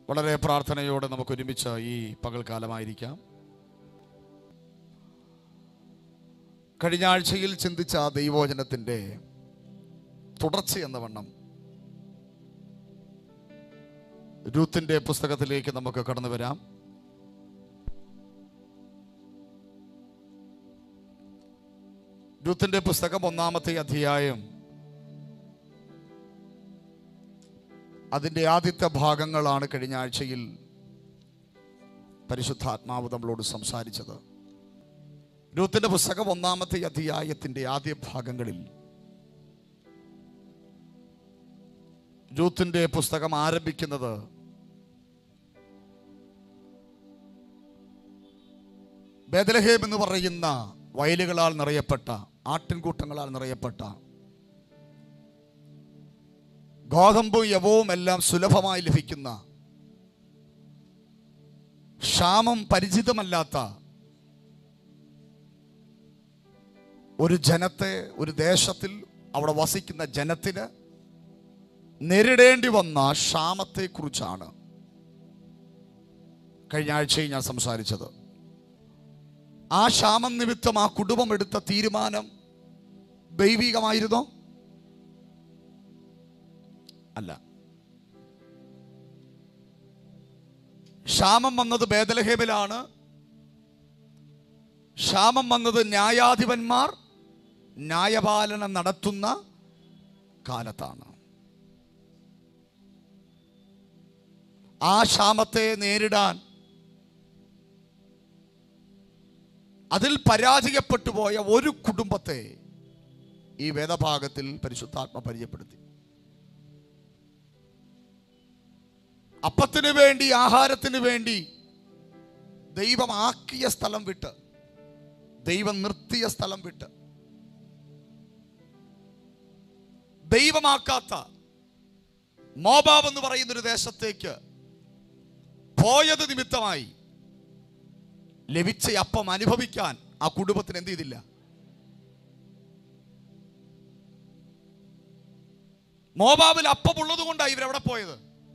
വളരെ പ്രാർത്ഥനയോടെ നമുക്ക് ഒരുമിച്ച് ഈ പകൽക്കാലമായിരിക്കാം കഴിഞ്ഞ ആഴ്ചയിൽ ചിന്തിച്ച ആ ദൈവോചനത്തിൻ്റെ തുടർച്ച എന്ന വണ്ണം രൂത്തിൻ്റെ പുസ്തകത്തിലേക്ക് നമുക്ക് കടന്നു വരാം രൂത്തിൻ്റെ പുസ്തകം ഒന്നാമത്തെ അധ്യായം അതിൻ്റെ ആദ്യത്തെ ഭാഗങ്ങളാണ് കഴിഞ്ഞ ആഴ്ചയിൽ പരിശുദ്ധാത്മാവ് നമ്മളോട് സംസാരിച്ചത് രൂത്തിന്റെ പുസ്തകം ഒന്നാമത്തെ അധ്യായത്തിന്റെ ആദ്യ ഭാഗങ്ങളിൽ രൂത്തിന്റെ പുസ്തകം ആരംഭിക്കുന്നത് ബേദലഹേം എന്ന് പറയുന്ന വയലുകളാൽ നിറയപ്പെട്ട ആട്ടിൻകൂട്ടങ്ങളാൽ നിറയപ്പെട്ട ഗോതമ്പും യവവും എല്ലാം സുലഭമായി ലഭിക്കുന്ന ക്ഷാമം പരിചിതമല്ലാത്ത ഒരു ജനത്തെ ഒരു ദേശത്തിൽ അവിടെ വസിക്കുന്ന ജനത്തിന് നേരിടേണ്ടി വന്ന ക്ഷാമത്തെക്കുറിച്ചാണ് കഴിഞ്ഞ ആഴ്ചയിൽ ഞാൻ സംസാരിച്ചത് ആ ക്ഷാമം നിമിത്തം ആ കുടുംബം എടുത്ത തീരുമാനം ദൈവികമായിരുന്നോ അല്ല ക്ഷാമം വന്നത് ബേദലഹേമിലാണ് ക്ഷാമം വന്നത് ന്യായാധിപന്മാർ ന്യായപാലനം നടത്തുന്ന കാലത്താണ് ആ ക്ഷാമത്തെ നേരിടാൻ അതിൽ പരാജയപ്പെട്ടു പോയ ഒരു കുടുംബത്തെ ഈ വേദഭാഗത്തിൽ പരിശുദ്ധാത്മ പരിചയപ്പെടുത്തി അപ്പത്തിന് വേണ്ടി ആഹാരത്തിന് വേണ്ടി ദൈവം ആക്കിയ സ്ഥലം വിട്ട് ദൈവം നിർത്തിയ സ്ഥലം വിട്ട് ദൈവമാക്കാത്ത മോബാബ് എന്ന് പറയുന്ന ഒരു ദേശത്തേക്ക് പോയത് നിമിത്തമായി ലഭിച്ച അപ്പം അനുഭവിക്കാൻ ആ കുടുംബത്തിന് എന്ത് ചെയ്തില്ല മോബാബിൽ അപ്പമുള്ളത് കൊണ്ടാണ് ഇവരെവിടെ പോയത്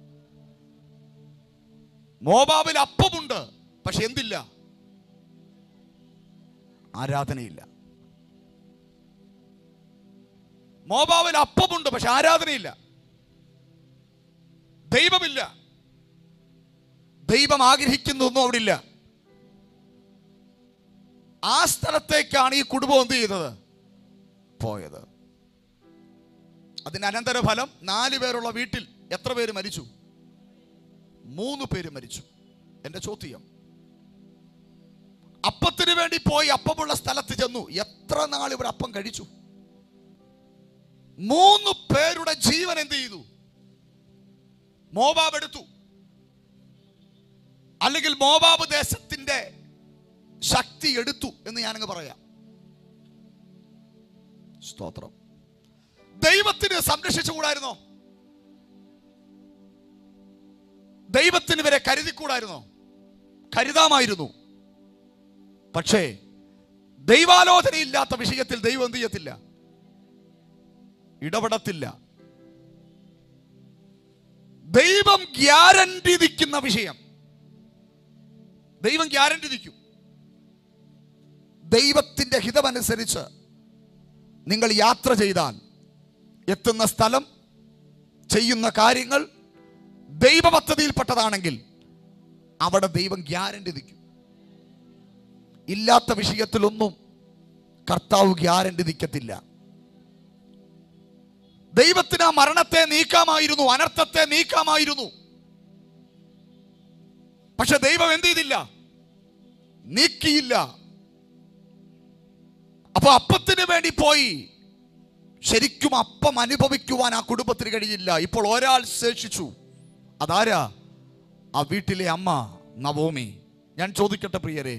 മോബാബിൽ അപ്പമുണ്ട് പക്ഷെ എന്തില്ല ആരാധനയില്ല മോബാബിൽ അപ്പമുണ്ട് പക്ഷെ ആരാധനയില്ല ദൈവമില്ല ദൈവം ആഗ്രഹിക്കുന്നൊന്നും അവിടെ ഇല്ല ആ സ്ഥലത്തേക്കാണ് ഈ കുടുംബം എന്ത് ചെയ്തത് പോയത് അതിന് അനന്തരഫലം നാല് പേരുള്ള വീട്ടിൽ എത്ര പേര് മരിച്ചു മൂന്ന് പേര് മരിച്ചു എന്റെ ചോദ്യം അപ്പത്തിന് വേണ്ടി പോയി അപ്പമുള്ള സ്ഥലത്ത് ചെന്നു എത്ര നാൾ ഇവിടെ അപ്പം കഴിച്ചു മൂന്ന് പേരുടെ ജീവൻ എന്ത് ചെയ്തു മോബാബ് എടുത്തു അല്ലെങ്കിൽ മോബാബ് ദേശത്തിന്റെ ശക്തി എടുത്തു എന്ന് ഞാനങ്ങ് പറയാം സ്തോത്രം ദൈവത്തിന് സംരക്ഷിച്ചുകൂടായിരുന്നോ ദൈവത്തിന് ഇവരെ കരുതിക്കൂടായിരുന്നോ കരുതാമായിരുന്നു പക്ഷേ ദൈവാലോചനയില്ലാത്ത വിഷയത്തിൽ ദൈവം എന്ത് ചെയ്യത്തില്ല ഇടപെടത്തില്ല ദൈവം ഗ്യാരണ്ടി നിൽക്കുന്ന വിഷയം ദൈവം ഗ്യാരണ്ടി നിൽക്കും ദൈവത്തിന്റെ ഹിതമനുസരിച്ച് നിങ്ങൾ യാത്ര ചെയ്താൽ എത്തുന്ന സ്ഥലം ചെയ്യുന്ന കാര്യങ്ങൾ ദൈവ പദ്ധതിയിൽപ്പെട്ടതാണെങ്കിൽ അവിടെ ദൈവം ഗ്യാരണ്ടി നിൽക്കും ഇല്ലാത്ത വിഷയത്തിലൊന്നും കർത്താവ് ഗ്യാരണ്ടി നിൽക്കത്തില്ല ദൈവത്തിന് ആ മരണത്തെ നീക്കാമായിരുന്നു അനർത്ഥത്തെ നീക്കാമായിരുന്നു പക്ഷെ ദൈവം എന്ത് ചെയ്തില്ല നീക്കിയില്ല അപ്പൊ അപ്പത്തിന് വേണ്ടി പോയി ശരിക്കും അപ്പം അനുഭവിക്കുവാൻ ആ കുടുംബത്തിന് കഴിയില്ല ഇപ്പോൾ ഒരാൾ ശേഷിച്ചു അതാരാ ആ വീട്ടിലെ അമ്മ നവോമി ഞാൻ ചോദിക്കട്ടെ പ്രിയരെ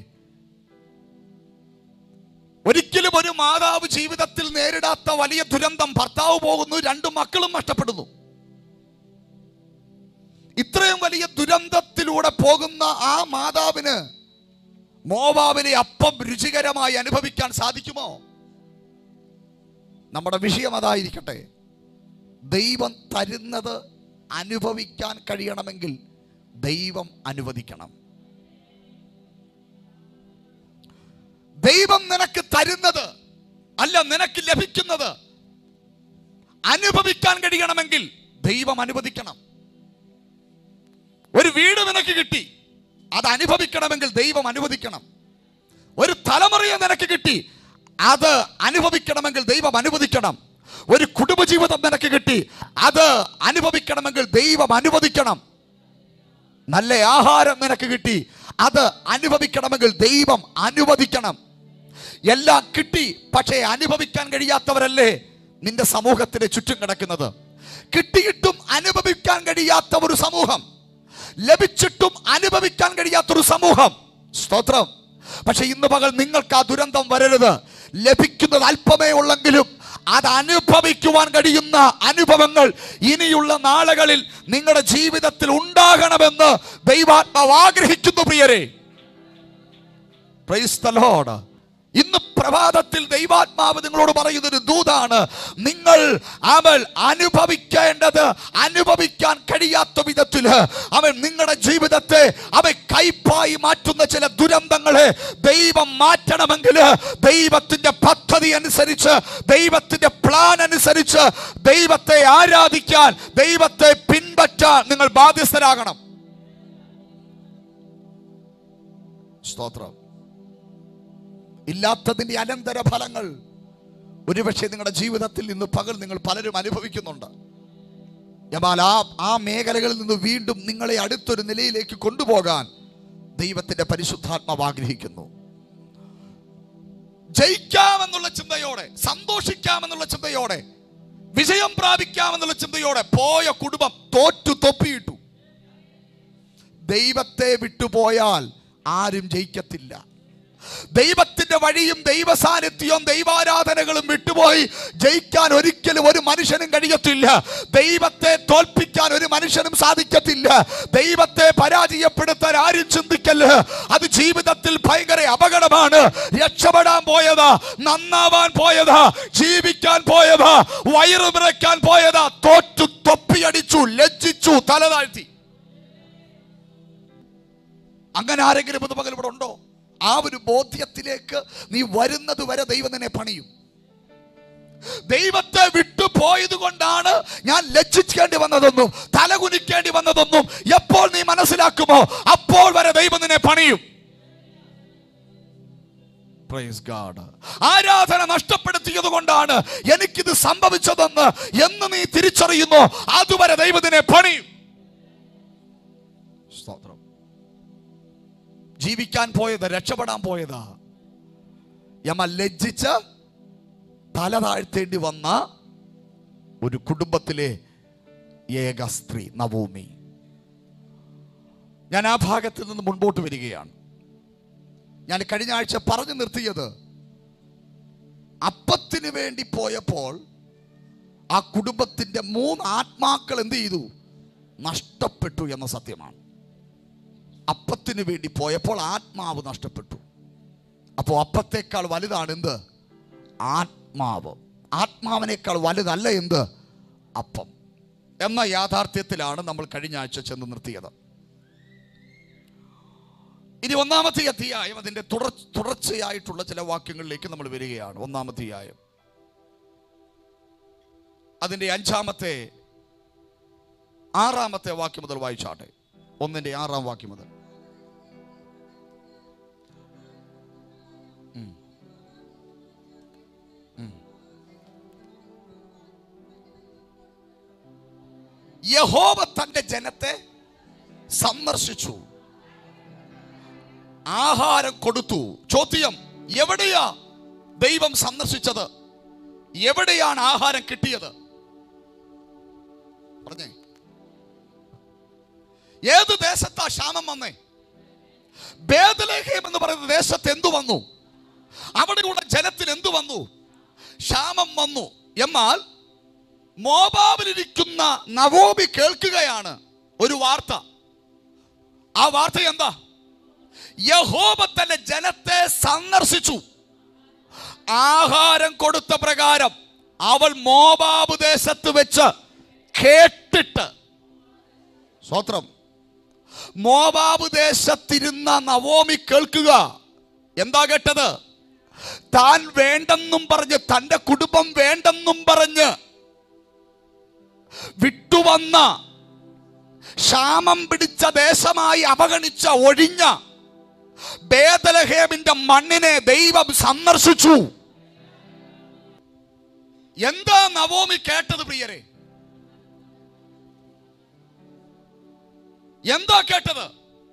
ഒരിക്കലും ഒരു മാതാവ് ജീവിതത്തിൽ നേരിടാത്ത വലിയ ദുരന്തം ഭർത്താവ് പോകുന്നു രണ്ടു മക്കളും നഷ്ടപ്പെടുന്നു ഇത്രയും വലിയ ദുരന്തത്തിലൂടെ പോകുന്ന ആ മാതാവിന് മോവാവിലെ അപ്പം രുചികരമായി അനുഭവിക്കാൻ സാധിക്കുമോ നമ്മുടെ വിഷയം അതായിരിക്കട്ടെ ദൈവം തരുന്നത് അനുഭവിക്കാൻ കഴിയണമെങ്കിൽ ദൈവം അനുവദിക്കണം ദൈവം നിനക്ക് തരുന്നത് അല്ല നിനക്ക് ലഭിക്കുന്നത് അനുഭവിക്കാൻ കഴിയണമെങ്കിൽ ദൈവം അനുവദിക്കണം ഒരു വീട് നിനക്ക് കിട്ടി അത് അനുഭവിക്കണമെങ്കിൽ ദൈവം അനുവദിക്കണം ഒരു തലമുറയെ നിനക്ക് കിട്ടി അത് അനുഭവിക്കണമെങ്കിൽ ദൈവം അനുവദിക്കണം ഒരു കുടുംബജീവിതം നിനക്ക് കിട്ടി അത് അനുഭവിക്കണമെങ്കിൽ ദൈവം അനുവദിക്കണം നല്ല ആഹാരം നിനക്ക് കിട്ടി അത് അനുഭവിക്കണമെങ്കിൽ ദൈവം അനുവദിക്കണം എല്ലാം കിട്ടി പക്ഷേ അനുഭവിക്കാൻ കഴിയാത്തവരല്ലേ നിന്റെ സമൂഹത്തിന് ചുറ്റും കിടക്കുന്നത് കിട്ടിയിട്ടും അനുഭവിക്കാൻ കഴിയാത്ത ഒരു സമൂഹം ലഭിച്ചിട്ടും അനുഭവിക്കാൻ കഴിയാത്തൊരു സമൂഹം സ്തോത്രം പക്ഷെ ഇന്ന് പകൽ നിങ്ങൾക്ക് ആ ദുരന്തം വരരുത് ലഭിക്കുന്നത് അല്പമേ ഉള്ളെങ്കിലും അത് അനുഭവിക്കുവാൻ കഴിയുന്ന അനുഭവങ്ങൾ ഇനിയുള്ള നാളുകളിൽ നിങ്ങളുടെ ജീവിതത്തിൽ ഉണ്ടാകണമെന്ന് ദൈവാത്മാവ് ആഗ്രഹിക്കുന്നു പ്രിയരെ പ്രൈസ് ദ ലോർഡ് ഇന്ന് പ്രഭാതത്തിൽ ദൈവാത്മാവ് നിങ്ങളോട് പറയുന്നൊരു ദൂതാണ് നിങ്ങൾ അവൾ അനുഭവിക്കേണ്ടത് അനുഭവിക്കാൻ കഴിയാത്ത വിധത്തിൽ അവൻ നിങ്ങളുടെ ജീവിതത്തെ അവൻ കൈപ്പായി മാറ്റുന്ന ചില ദുരന്തങ്ങളെ ദൈവം മാറ്റണമെങ്കിൽ ദൈവത്തിന്റെ പദ്ധതി അനുസരിച്ച് ദൈവത്തിന്റെ പ്ലാൻ അനുസരിച്ച് ദൈവത്തെ ആരാധിക്കാൻ ദൈവത്തെ പിൻപറ്റാൻ നിങ്ങൾ ബാധ്യസ്ഥരാകണം സ്തോത്രം ഇല്ലാത്തതിന്റെ അനന്തര ഫലങ്ങൾ ഒരുപക്ഷെ നിങ്ങളുടെ ജീവിതത്തിൽ ഇന്ന് പകൽ നിങ്ങൾ പലരും അനുഭവിക്കുന്നുണ്ട് എന്നാൽ ആ ആ മേഖലകളിൽ നിന്ന് വീണ്ടും നിങ്ങളെ അടുത്തൊരു നിലയിലേക്ക് കൊണ്ടുപോകാൻ ദൈവത്തിന്റെ പരിശുദ്ധാത്മാവ് ആഗ്രഹിക്കുന്നു ജയിക്കാമെന്നുള്ള ചിന്തയോടെ സന്തോഷിക്കാമെന്നുള്ള ചിന്തയോടെ വിജയം പ്രാപിക്കാമെന്നുള്ള ചിന്തയോടെ പോയ കുടുംബം തോറ്റു തൊപ്പിയിട്ടു ദൈവത്തെ വിട്ടുപോയാൽ ആരും ജയിക്കത്തില്ല ദൈവത്തിന്റെ വഴിയും ദൈവ സാന്നിധ്യവും ദൈവാരാധനകളും വിട്ടുപോയി ജയിക്കാൻ ഒരിക്കലും ഒരു മനുഷ്യനും കഴിയത്തില്ല ദൈവത്തെ തോൽപ്പിക്കാൻ ഒരു മനുഷ്യനും സാധിക്കത്തില്ല ദൈവത്തെ പരാജയപ്പെടുത്താൻ ആരും ചിന്തിക്കല്ല് അത് ജീവിതത്തിൽ ഭയങ്കര അപകടമാണ് രക്ഷപ്പെടാൻ പോയതാ നന്നാവാൻ പോയതാ ജീവിക്കാൻ പോയതാ വയറു നിറയ്ക്കാൻ പോയതാ തോറ്റു തൊപ്പിയടിച്ചു ലജ്ജിച്ചു തല താഴ്ത്തി അങ്ങനെ ആരെങ്കിലും ഇന്ന് പകൽ ഇവിടെ ഉണ്ടോ ആ ഒരു ബോധ്യത്തിലേക്ക് നീ വരുന്നത് വരെ ദൈവം നിന്നെ പണിയും ദൈവത്തെ വിട്ടു പോയത് കൊണ്ടാണ് ഞാൻ ലജ്ജിക്കേണ്ടി വന്നതെന്നും തലകുനിക്കേണ്ടി വന്നതെന്നും എപ്പോൾ നീ മനസ്സിലാക്കുമോ അപ്പോൾ വരെ ദൈവം നിന്നെ പണിയും Praise God. ആരാധന നഷ്ടപ്പെടുത്തിയത് കൊണ്ടാണ് എനിക്കിത് സംഭവിച്ചതെന്ന് എന്ന് നീ തിരിച്ചറിയുന്നു അതുവരെ ദൈവത്തിനെ പണിയും സ്തോത്രം ജീവിക്കാൻ പോയത് രക്ഷപ്പെടാൻ പോയതാ യമ ലജ്ജിച്ച് തല താഴ്ത്തേണ്ടി വന്ന ഒരു കുടുംബത്തിലെ ഏക സ്ത്രീ നവോമി ഞാൻ ആ ഭാഗത്ത് നിന്ന് മുൻപോട്ട് വരികയാണ് ഞാൻ കഴിഞ്ഞ ആഴ്ച പറഞ്ഞു നിർത്തിയത് അപ്പത്തിന് വേണ്ടി പോയപ്പോൾ ആ കുടുംബത്തിന്റെ മൂന്ന് ആത്മാക്കൾ എന്ത് ചെയ്തു നഷ്ടപ്പെട്ടു എന്ന സത്യമാണ് അപ്പത്തിന് വേണ്ടി പോയപ്പോൾ ആത്മാവ് നഷ്ടപ്പെട്ടു അപ്പോൾ അപ്പത്തേക്കാൾ വലുതാണ് എന്ത് ആത്മാവ് ആത്മാവിനേക്കാൾ വലുതല്ല എന്ത് അപ്പം എന്ന യാഥാർത്ഥ്യത്തിലാണ് നമ്മൾ കഴിഞ്ഞ ആഴ്ച ചെന്ന് നിർത്തിയത് ഇനി ഒന്നാമത്തെ അധ്യായം അതിന്റെ തുടർ തുടർച്ചയായിട്ടുള്ള ചില വാക്യങ്ങളിലേക്ക് നമ്മൾ വരികയാണ് ഒന്നാമത്തെ അധ്യായം അതിന്റെ അഞ്ചാമത്തെ ആറാമത്തെ വാക്യം മുതൽ വായിച്ചാട്ടെ ഒന്നിന്റെ ആറാം വാക്യം മുതൽ ഉം. ഉം. യഹോവ തന്റെ ജനത്തെ സന്ദർശിച്ചു ആഹാരം കൊടുത്തു ചോദ്യം എവിടെയാ ദൈവം സന്ദർശിച്ചത് എവിടെയാണ് ആഹാരം കിട്ടിയത് പറഞ്ഞേ ഏത് ദേശത്താ ക്ഷാമം വന്നേ ബേദലേഹേം എന്ന് പറയുന്ന ദേശത്ത് എന്തു വന്നു അവിടെയുള്ള ജനത്തിന് എന്തു വന്നു ക്ഷാമം വന്നു എന്നാൽ മോബാബിലിരിക്കുന്ന നവോബി കേൾക്കുകയാണ് ഒരു വാർത്ത ആ വാർത്ത എന്താ യഹോബ തന്റെ ജനത്തെ സന്ദർശിച്ചു ആഹാരം കൊടുത്ത പ്രകാരം അവൾ മോബാബ് ദേശത്ത് വെച്ച് കേട്ടിട്ട് സ്വത്രം മോവാബ് ദേശത്തിരുന്ന നവോമി കേൾക്കുക എന്താ കേട്ടത് താൻ വേണ്ടെന്നും പറഞ്ഞ് തന്റെ കുടുംബം വേണ്ടെന്നും പറഞ്ഞ് വിട്ടുവന്ന ക്ഷാമം പിടിച്ച ദേശമായി അവഗണിച്ച ഒഴിഞ്ഞ ബേദലഹേമിന്റെ മണ്ണിനെ ദൈവം സന്ദർശിച്ചു എന്താ നവോമി കേട്ടത് പ്രിയരെ എന്താ കേട്ടത്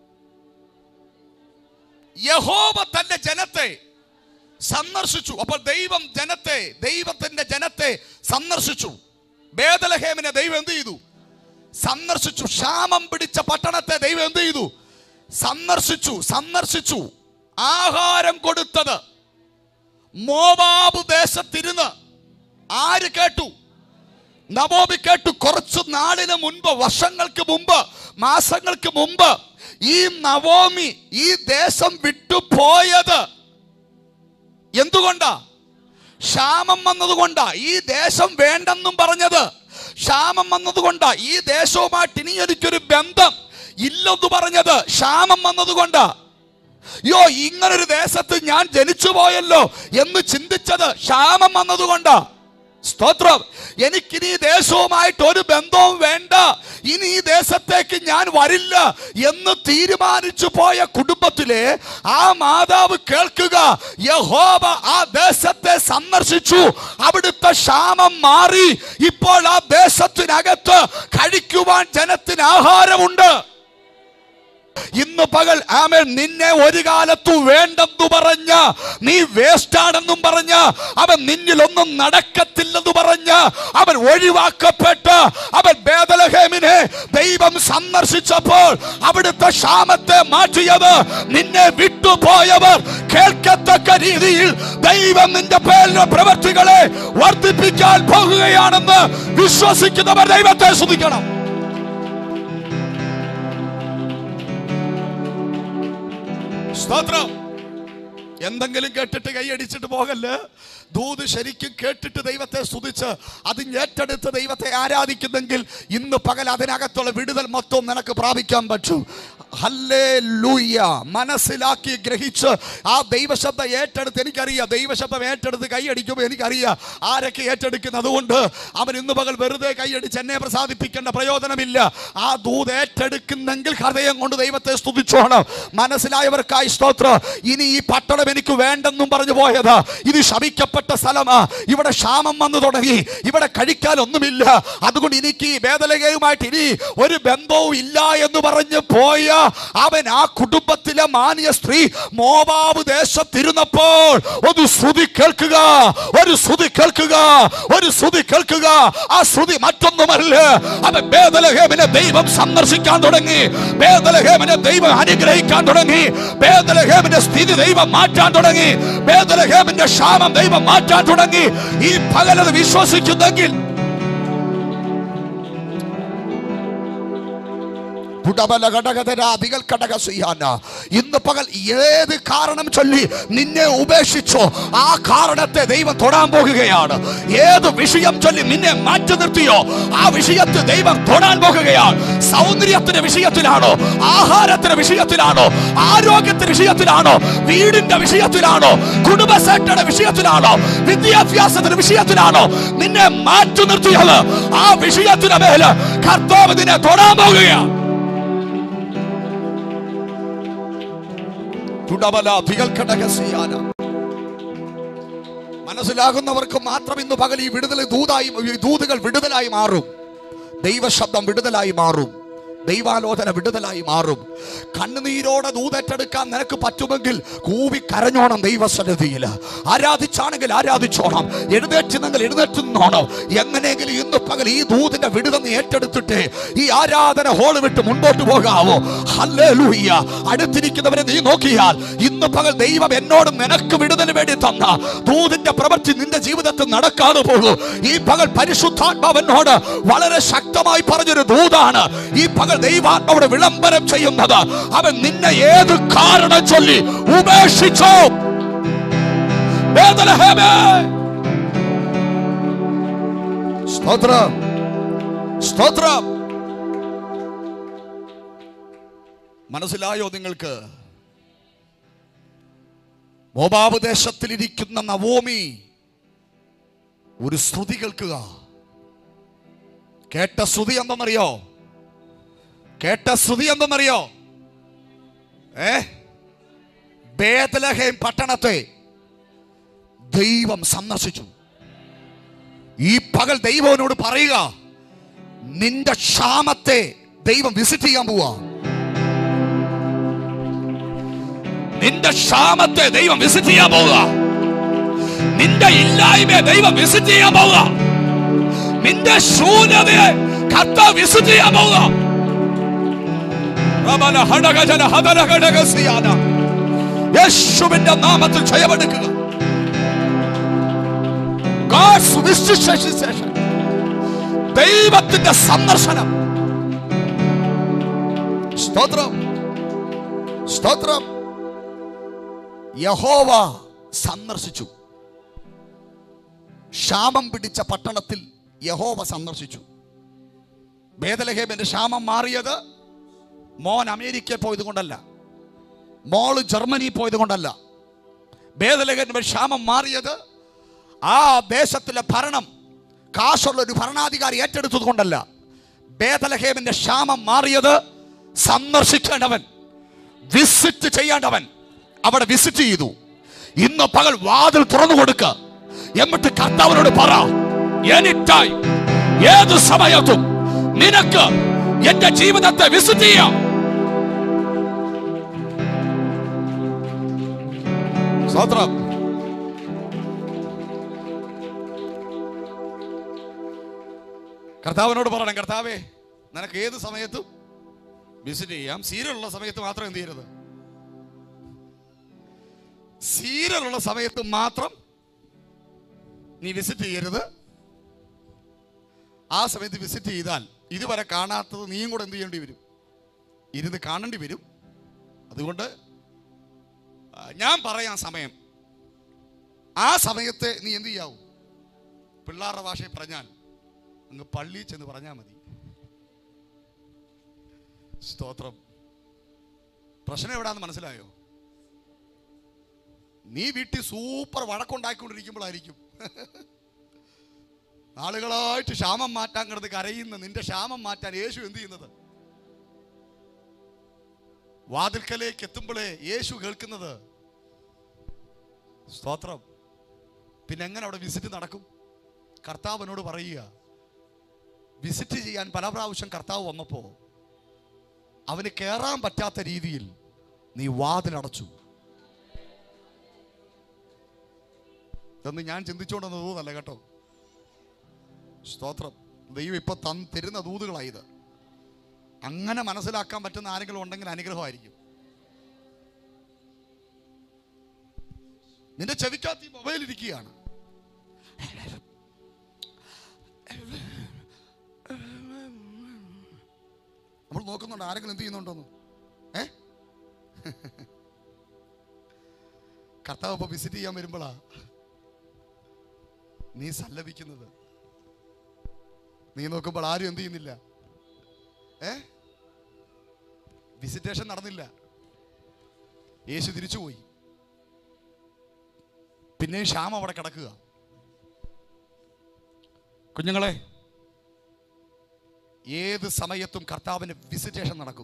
യഹോവ തന്റെ ജനത്തെ സന്ദർശിച്ചു അപ്പോൾ ദൈവം ജനത്തെ ദൈവത്തിന്റെ ജനത്തെ സന്ദർശിച്ചു ബേദലഹേമിനെ ദൈവം എന്ത് ചെയ്തു സന്ദർശിച്ചു ക്ഷാമം പിടിച്ച പട്ടണത്തെ ദൈവം എന്ത് ചെയ്തു സന്ദർശിച്ചു സന്ദർശിച്ചു ആഹാരം കൊടുത്തത് മോവാബ് ദേശത്തിരുന്ന് ആര് കേട്ടു നവോമി കേട്ടു കുറച്ചു നാളിന് മുൻപ് വർഷങ്ങൾക്ക് മുമ്പ് മാസങ്ങൾക്ക് മുമ്പ് ഈ നവോമി ഈ ദേശം വിട്ടുപോയത് എന്തുകൊണ്ടാ ക്ഷാമം വന്നതുകൊണ്ടാ ഈ ദേശം വേണ്ടെന്നും പറഞ്ഞത് ക്ഷാമം വന്നതുകൊണ്ടാ ഈ ദേശവുമായിട്ട് ഇനി എനിക്കൊരു ബന്ധം ഇല്ലെന്ന് പറഞ്ഞത് ക്ഷാമം വന്നതുകൊണ്ടാ യോ ഇങ്ങനൊരു ദേശത്ത് ഞാൻ ജനിച്ചു പോയല്ലോ എന്ന് ചിന്തിച്ചത് ക്ഷാമം വന്നതുകൊണ്ടാ സ്തോത്രം എനിക്കിനി ഈ ദേശവുമായിട്ട് ഒരു ബന്ധവും വേണ്ട ഇനി ഈ ദേശത്തേക്ക് ഞാൻ വരില്ല എന്ന് തീരുമാനിച്ചു പോയ കുടുംബത്തിലെ ആ മാതാവ് കേൾക്കുക യഹോവ ആ ദേശത്തെ സന്ദർശിച്ചു അവിടുത്തെ ക്ഷാമം മാറി ഇപ്പോൾ ആ ദേശത്തിനകത്ത് കഴിക്കുവാൻ ജനത്തിന് ആഹാരമുണ്ട് ഇന്ന് പകൽ ആമേൻ നിന്നെ ഒരു കാലത്തു വേണ്ടെന്നു പറഞ്ഞ നീ വേസ്റ്റ് ആണെന്നും പറഞ്ഞ അവൻ നിന്നിലൊന്നും നടക്കത്തില്ലെന്ന് പറഞ്ഞ അവൻ ഒഴിവാക്കപ്പെട്ട് അവൻ ബേദലഹേമിനെ ദൈവം സന്ദർശിച്ചപ്പോൾ അവിടുത്തെ ക്ഷാമത്തെ മാറ്റിയത് നിന്നെ വിട്ടുപോയവർ കേൾക്കത്തക്ക രീതിയിൽ ദൈവം നിന്റെ പേരിലെ പ്രവർത്തികളെ വർദ്ധിപ്പിക്കാൻ പോകുകയാണെന്ന് വിശ്വസിക്കുന്നവർ ദൈവത്തെ സ്തുതിക്കണം സ്തോത്രം എന്തെങ്കിലും കേട്ടിട്ട് കൈയടിച്ചിട്ട് പോകല്ല് ദൂത് ശരിക്കും കേട്ടിട്ട് ദൈവത്തെ സ്തുതിച്ച് അത് ഏറ്റെടുത്ത് ദൈവത്തെ ആരാധിക്കുന്നെങ്കിൽ ഇന്ന് പകൽ അതിനകത്തുള്ള വിടുതൽ മൊത്തം നിനക്ക് പ്രാപിക്കാൻ പറ്റും ഹല്ലേ ലൂയ്യ മനസ്സിലാക്കി ഗ്രഹിച്ച് ആ ദൈവശബ്ദം ഏറ്റെടുത്ത് എനിക്കറിയാം ദൈവശബ്ദം ഏറ്റെടുത്ത് കൈയടിക്കുമ്പോൾ എനിക്കറിയാം ആരൊക്കെ ഏറ്റെടുക്കുന്നത് അതുകൊണ്ട് അവൻ ഇന്ന് പകൽ വെറുതെ കൈയടിച്ച് എന്നെ പ്രസാദിപ്പിക്കേണ്ട പ്രയോജനമില്ല ആ ദൂത് ഏറ്റെടുക്കുന്നെങ്കിൽ ഹൃദയം കൊണ്ട് ദൈവത്തെ സ്തുതിച്ചോണം മനസ്സിലായവർക്കായി സ്തോത്രം ഇനി ഈ പട്ടണം എനിക്ക് വേണ്ടെന്നും പറഞ്ഞു പോയത് ഇത് ശപിക്കപ്പെട്ട സ്ഥലമാ ഇവിടെ ക്ഷാമം വന്നു തുടങ്ങി ഇവിടെ കഴിക്കാൻ ഒന്നുമില്ല അതുകൊണ്ട് എനിക്ക് ഈ വേദലകയുമായിട്ട് ഇനി ഒരു ബന്ധവും ഇല്ല എന്ന് പറഞ്ഞ് പോയ അവൻ ആ കുടുംബത്തിലെ മാന്യ സ്ത്രീ മോവാബ് ദേശത്തിരുന്നപ്പോൾ ഒരു ശ്രുതി കേൾക്കുക ഒരു ശ്രുതി കേൾക്കുക ഒരു ശ്രുതി കേൾക്കുക ആ ശ്രുതി മറ്റൊന്നുമല്ല അവൻ ബേദലഹേമിനെ ദൈവം സന്ദർശിക്കാൻ തുടങ്ങി ബേദലഹേമിനെ ദൈവം അനുഗ്രഹിക്കാൻ തുടങ്ങി ബേദലഹേമിന്റെ സ്ഥിതി ദൈവം മാറ്റാൻ തുടങ്ങി ബേദലഹേമിന്റെ ക്ഷാമം ദൈവം മാറ്റാൻ തുടങ്ങി ഈ പകലത് വിശ്വസിക്കുന്നെങ്കിൽ പുടബല ഘടകതര അധികൾ ഘടക ചെയ്യാന ഇന്ന് പകൽ ഏത് കാരണം ചൊല്ലി നിന്നെ ഉപേക്ഷിച്ചോ ആ കാരണത്തെ ദൈവം തൊടാൻ പോകുകയാണ് ഏത് വിഷയം ചൊല്ലി നിന്നെ മാറ്റി നിർത്തിയോ ആ വിഷയത്തെ ദൈവം തൊടാൻ പോകുകയാണ് സൗന്ദര്യത്തിന്റെ വിഷയത്തിലാണോ ആഹാരത്തിന്റെ വിഷയത്തിലാണോ ആരോഗ്യത്തിന്റെ വിഷയത്തിലാണോ വീടിന്റെ വിഷയത്തിലാണോ കുടുംബസേട്ടയുടെ വിഷയത്തിലാണോ വിദ്യാഭ്യാസത്തിന്റെ വിഷയത്തിലാണോ നിന്നെ മാറ്റി നിർത്തിയത് ആ വിഷയത്തിന് മേല് കർത്താവ് നിന്നെ തൊടാൻ പോകുകയാണ് തുടബല ഭികൽഘടകസിയാന. മനസ്സിലാകുന്നവർക്ക് മാത്രം ഇന്ന് പകൽ ഈ വിടുതൽ ദൂതായി ഈ ദൂതുകൾ വിടുതലായി മാറും ദൈവശബ്ദം വിടുതലായി മാറും ദൈവാലോചന വിടുതലായി മാറും കണ്ണുനീരോടെ ദൂതറ്റെടുക്കാൻ നിനക്ക് പറ്റുമെങ്കിൽ കൂവി കരഞ്ഞോണം ദൈവസന്നിധിയിൽ ആരാധിച്ചാണെങ്കിൽ ആരാധിച്ചോണം എഴുന്നേറ്റുന്നെങ്കിൽ എഴുന്നേറ്റുന്നോണം എങ്ങനെയെങ്കിലും ഇന്ന് പകൽ ഈ ദൂതിന്റെ വിടുതൽ നീ ഏറ്റെടുത്തിട്ട് ഈ ആരാധന ഹോള് വിട്ട് മുൻപോട്ട് പോകാവോ ഹല്ലേലൂയ്യ അടുത്തിരിക്കുന്നവരെ നീ നോക്കിയാൽ ഇന്ന് പകൽ ദൈവം എന്നോട് നിനക്ക് വിടുതൽ വേണ്ടി തന്ന ദൂതിന്റെ പ്രവൃത്തി നിന്റെ ജീവിതത്തിൽ നടക്കാതെ പോകും ഈ പകൽ പരിശുദ്ധാത്മാവനോട് വളരെ ശക്തമായി പറഞ്ഞൊരു ദൂതാണ് ഈ പകൽ ദൈവാത്മാവിടെ വിളംബരം ചെയ്യുന്നത് അവൻ നിന്നെ ഏത് കാരണം ചൊല്ലി ഉപേക്ഷിച്ചോ ബേത്ലഹേമേ. സ്തോത്രം സ്തോത്രം മനസ്സിലായോ നിങ്ങൾക്ക് മോബാബ് ദേശത്തിലിരിക്കുന്ന നവോമി ഒരു ശ്രുതി കേൾക്കുക കേട്ട ശ്രുതി എന്തെന്നറിയോ കേട്ട ശ്രുതി എന്തെന്നറിയോ ഏ ബേദലഹേം പട്ടണത്തെ ദൈവം സന്ദർശിച്ചു ഈ പകൽ ദൈവനോട് പറയുക നിന്റെ ക്ഷാമത്തെ ദൈവം വിസിറ്റ് ചെയ്യാൻ പോവാ നിന്റെ ക്ഷാമത്തെ ദൈവം വിസിറ്റ് ചെയ്യാൻ പോവുക നിന്റെ ഇല്ലായ്മയെ ദൈവം വിസിറ്റ് ചെയ്യാൻ പോവുക നിന്റെ ശൂന്യതയെ കത്ത വിസിറ്റ് ചെയ്യാൻ പോവുക റബല ഹടഗജന ഹതലഹടഗസിയാന. യേശുവിന്റെ നാമത്തിൽ ജയമെടുക്കുക God's visitation. ദൈവത്തിന്റെ സന്ദർശനം സ്തോത്രം സ്തോത്രം യഹോവ സന്ദർശിച്ചു ക്ഷാമം പിടിച്ച പട്ടണത്തിൽ യഹോവ സന്ദർശിച്ചു ബേദലഹേമിന്റെ ക്ഷാമം മാറിയത് മോൻ അമേരിക്കയിൽ പോയത് കൊണ്ടല്ല മോള് ജർമ്മനി പോയത് കൊണ്ടല്ല ബേദലഹേമിന്റെ ക്ഷാമം മാറിയത് ആ ദേശത്തിലെ ഭരണം കാശുള്ള ഒരു ഭരണാധികാരി ഏറ്റെടുത്തത് കൊണ്ടല്ല ബേദലഹേമിന്റെ ക്ഷാമം മാറിയത് സന്ദർശിക്കേണ്ടവൻ വിസിറ്റ് ചെയ്യേണ്ടവൻ അവിടെ വിസിറ്റ് ചെയ്തു ഇന്ന് പകൽ വാതിൽ തുറന്നു കൊടുക്ക എന്നിട്ട് കർത്താവിനോട് പറ എനി ടൈം ഏത് സമയത്തും നിനക്ക് എന്റെ ജീവിതത്തെ വിസിറ്റ് ചെയ്യാം സ്തോത്രം കർത്താവിനോട് പറയണം കർത്താവേ നിനക്ക് ഏത് സമയത്തും വിസിറ്റ് ചെയ്യാം സീരിയലുള്ള സമയത്ത് മാത്രം എന്ത് ചെയ്യരുത് സീരിയലുള്ള സമയത്ത് മാത്രം നീ വിസിറ്റ് ചെയ്യരുത് ആ സമയത്ത് വിസിറ്റ് ചെയ്താൽ ഇതുവരെ കാണാത്തത് നീയും കൂടെ എന്ത് ചെയ്യേണ്ടി വരും ഇരുന്ന് കാണേണ്ടി വരും അതുകൊണ്ട് ആ, ഞാൻ പറയാം സമയം ആ സമയത്തെ നീ എന്ത് ചെയ്യാവൂ പിള്ളേരുടെ ഭാഷയിൽ പറഞ്ഞാൽ അങ്ങ് പള്ളിയിൽ ചെന്ന് പറഞ്ഞാൽ മതി സ്തോത്രം പ്രശ്നം എവിടാന്ന് മനസ്സിലായോ നീ വീട്ടിൽ സൂപ്പർ വഴക്കുണ്ടാക്കിക്കൊണ്ടിരിക്കുമ്പോഴായിരിക്കും നാളുകളായിട്ട് ക്ഷാമം മാറ്റാൻ കിടന്ന് കരയുന്ന നിന്റെ ക്ഷാമം മാറ്റാൻ യേശു എന്ത് ചെയ്യുന്നത് വാതിൽക്കലേക്ക് എത്തുമ്പോഴേ യേശു കേൾക്കുന്നത് സ്തോത്രം പിന്നെ എങ്ങനെ അവിടെ വിസിറ്റ് നടക്കും കർത്താവിനോട് പറയുക വിസിറ്റ് ചെയ്യാൻ പല പ്രാവശ്യം കർത്താവ് വന്നപ്പോ അവന് കയറാൻ പറ്റാത്ത രീതിയിൽ നീ വാതിലടച്ചു ഇതൊന്നും ഞാൻ ചിന്തിച്ചുകൊണ്ടെന്ന് തോന്നല്ല കേട്ടോ സ്തോത്രം ദൈവം ഇപ്പൊ തൻ തരുന്ന ദൂതുകളായത് അങ്ങനെ മനസ്സിലാക്കാൻ പറ്റുന്ന ആരെങ്കിലും ഉണ്ടെങ്കിൽ അനുഗ്രഹമായിരിക്കും നിന്റെ ചെവിക്കകത്ത് ഈ മൊബൈൽ ഇരിക്കുകയാണ് നമ്മൾ നോക്കുന്നുണ്ട് ആരെങ്കിലും എന്ത് ചെയ്യുന്നുണ്ടോന്ന് ഏ കർത്താവ് ഇപ്പൊ വിസിറ്റ് ചെയ്യാൻ വരുമ്പോഴാ നീ സല്ലപിക്കുന്നത് നീ നോക്കുമ്പോൾ ആരും എന്ത് ചെയ്യുന്നില്ല ഏ വിസിറ്റേഷൻ നടന്നില്ല യേശു തിരിച്ചുപോയി പിന്നെയും ക്ഷാമം അവിടെ കിടക്കുക കുഞ്ഞുങ്ങളെ ഏത് സമയത്തും കർത്താവിന് വിസിറ്റേഷൻ നടക്കും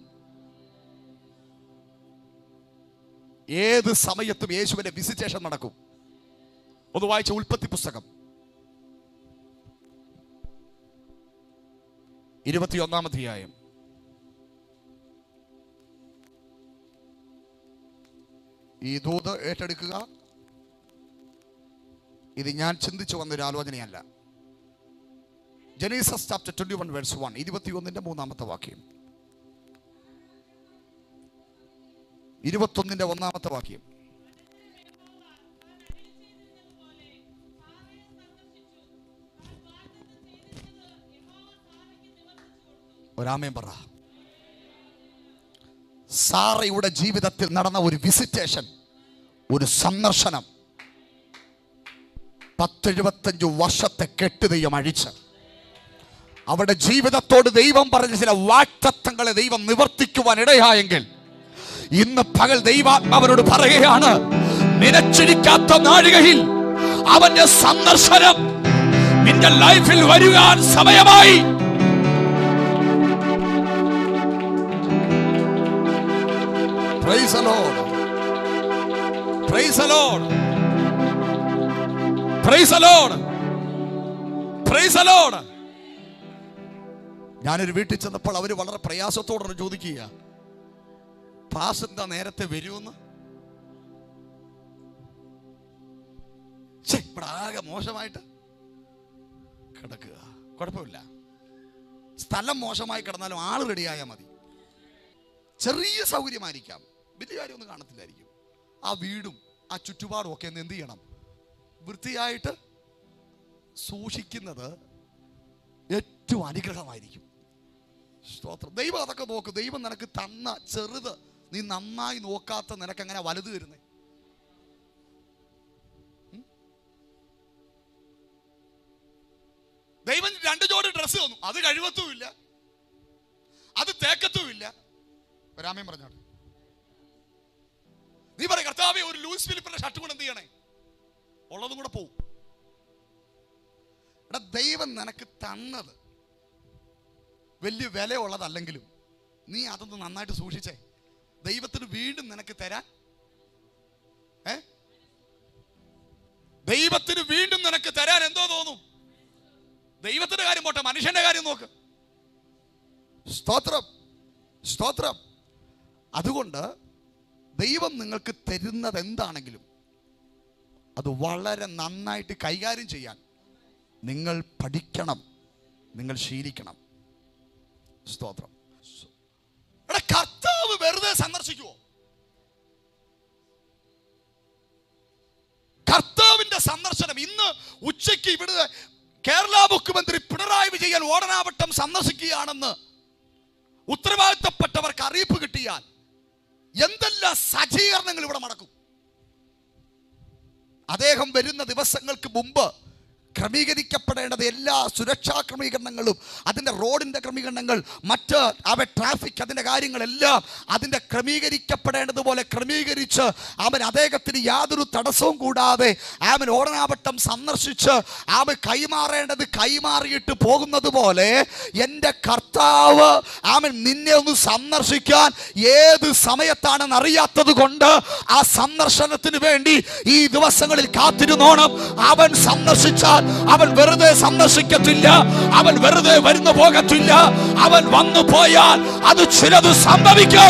ഏത് സമയത്തും യേശുവിന്റെ വിസിറ്റേഷൻ നടക്കും ഒന്ന് വായിച്ച ഉൽപ്പത്തി പുസ്തകം ഇരുപത്തിയൊന്നാം അധ്യായം ഈ ദൂത് ഏറ്റെടുക്കുക ഇത് ഞാൻ ചിന്തിച്ചു വന്നൊരു ആലോചനയല്ല Genesis chapter twenty one verse one ഇരുപത്തിയൊന്നിന്റെ മൂന്നാമത്തെ വാക്യം ഇരുപത്തൊന്നിന്റെ ഒന്നാമത്തെ വാക്യം ഒരാമയം പറ സാറയുടെ ജീവിതത്തിൽ നടന്ന ഒരു വിസിറ്റേഷൻ ഒരു സന്ദർശനം പത്തെഴുപത്തഞ്ച് വർഷത്തെ കെട്ടുതെയ്യം അഴിച്ച് അവിടെ ജീവിതത്തോട് ദൈവം പറഞ്ഞ ചില വാക്തത്വങ്ങളെ ദൈവം നിവർത്തിക്കുവാൻ ഇടയായെങ്കിൽ ഇന്ന് പകൽ ദൈവാത്മാവനോട് പറയുകയാണ് നിനച്ചിരിക്കാത്ത നാഴികയിൽ അവന്റെ സന്ദർശനം നിന്റെ ലൈഫിൽ വരുവാൻ സമയമായി Praise the Lord. Praise the Lord. Praise the Lord. Praise the Lord. ഞാനൊരു വീട്ടിൽ ചെന്നപ്പോൾ അവർ വളരെ പ്രയാസത്തോടെ ചോദിക്കുക പാസ് എന്താ നേരത്തെ വരുമെന്ന് ഛെ, ഇവിടെ ആകെ മോശമായിട്ട് കിടക്കുക കുഴപ്പമില്ല സ്ഥലം മോശമായി കിടന്നാലും ആള് റെഡിയായാൽ മതി ചെറിയ സൗകര്യമായിരിക്കാം വലിയ കാര്യമൊന്നും കാണത്തില്ലായിരിക്കും ആ വീടും ആ ചുറ്റുപാടും ഒക്കെ ഒന്ന് എന്ത് ചെയ്യണം വൃത്തിയായിട്ട് സൂക്ഷിക്കുന്നത് ഏറ്റവും അനുഗ്രഹമായിരിക്കും സ്തോത്രം ദൈവം അതൊക്കെ നോക്കും ദൈവം നിനക്ക് തന്ന ചെറുത് നീ നന്നായി നോക്കാത്ത നിനക്ക് എങ്ങനെ വലുത് വരുന്നേ ഉം? ദൈവം രണ്ട് ജോഡി ഡ്രസ്സ് തന്നു അത് കഴിവത്തുമില്ല അത് തേക്കത്തുമില്ല രാമൻ പറഞ്ഞോട്ടെ നീ പറ കർത്താവെ ഒരു ലൂസ് ഫിലിപ്പിന്റെ ഷർട്ട് കൂടെ എന്ത് ചെയ്യണേ ഉള്ളതും കൂടെ പോവും എടാ ദൈവം നിനക്ക് തന്നത് വലിയ വിലയുള്ളതല്ലെങ്കിലും നീ അതൊന്ന് നന്നായിട്ട് സൂക്ഷിച്ചേ ദൈവത്തിന് വീണ്ടും നിനക്ക് തരാൻ ഏ ദൈവത്തിന് വീണ്ടും നിനക്ക് തരാൻ എന്തോ തോന്നും ദൈവത്തിന്റെ കാര്യം പോട്ടെ മനുഷ്യന്റെ കാര്യം നോക്ക് സ്തോത്രം സ്തോത്രം അതുകൊണ്ട് ദൈവം നിങ്ങൾക്ക് തരുന്നത് എന്താണെങ്കിലും അത് വളരെ നന്നായിട്ട് കൈകാര്യം ചെയ്യാൻ നിങ്ങൾ പഠിക്കണം നിങ്ങൾ ശീലിക്കണം സ്തോത്രം എടാ കർത്താവ് വെറുതെ സന്ദർശിക്കുവോ കർത്താവിന്റെ സന്ദർശനം ഇന്ന് ഉച്ചയ്ക്ക് ഇവിടെ കേരള മുഖ്യമന്ത്രി പിണറായി വിജയൻ ഓടനാവട്ടം സന്ദർശിക്കുകയാണെന്ന് ഉത്തരവാദിത്തപ്പെട്ടവർക്ക് അറിയിപ്പ് കിട്ടിയാൽ എന്തെല്ലാം സജ്ജീകരണങ്ങൾ ഇവിടെ നടക്കും അദ്ദേഹം വരുന്ന ദിവസങ്ങൾക്ക് മുമ്പ് ക്രമീകരിക്കപ്പെടേണ്ടത് എല്ലാ സുരക്ഷാ ക്രമീകരണങ്ങളും അതിൻ്റെ റോഡിൻ്റെ ക്രമീകരണങ്ങൾ മറ്റ് അവ ട്രാഫിക് അതിൻ്റെ കാര്യങ്ങളെല്ലാം അതിൻ്റെ ക്രമീകരിക്കപ്പെടേണ്ടതുപോലെ ക്രമീകരിച്ച് അവൻ അദ്ദേഹത്തിന് യാതൊരു തടസ്സവും കൂടാതെ അവൻ ഓടനാവട്ടം സന്ദർശിച്ച് അവൻ കൈമാറേണ്ടത് കൈമാറിയിട്ട് പോകുന്നത് പോലെ എൻ്റെ കർത്താവ് അവൻ നിന്നെ ഒന്ന് സന്ദർശിക്കാൻ ഏത് സമയത്താണെന്ന് അറിയാത്തത് കൊണ്ട് ആ സന്ദർശനത്തിന് വേണ്ടി ഈ ദിവസങ്ങളിൽ കാത്തിരുന്നോണം അവൻ സന്ദർശിച്ചാൽ അവൻ വെറുതെ സന്ദർശിക്കത്തില്ല അവൻ വെറുതെ വരുന്നു പോകത്തില്ല അവൻ വന്നു പോയാൽ അത് ചിലത് സംഭവിക്കും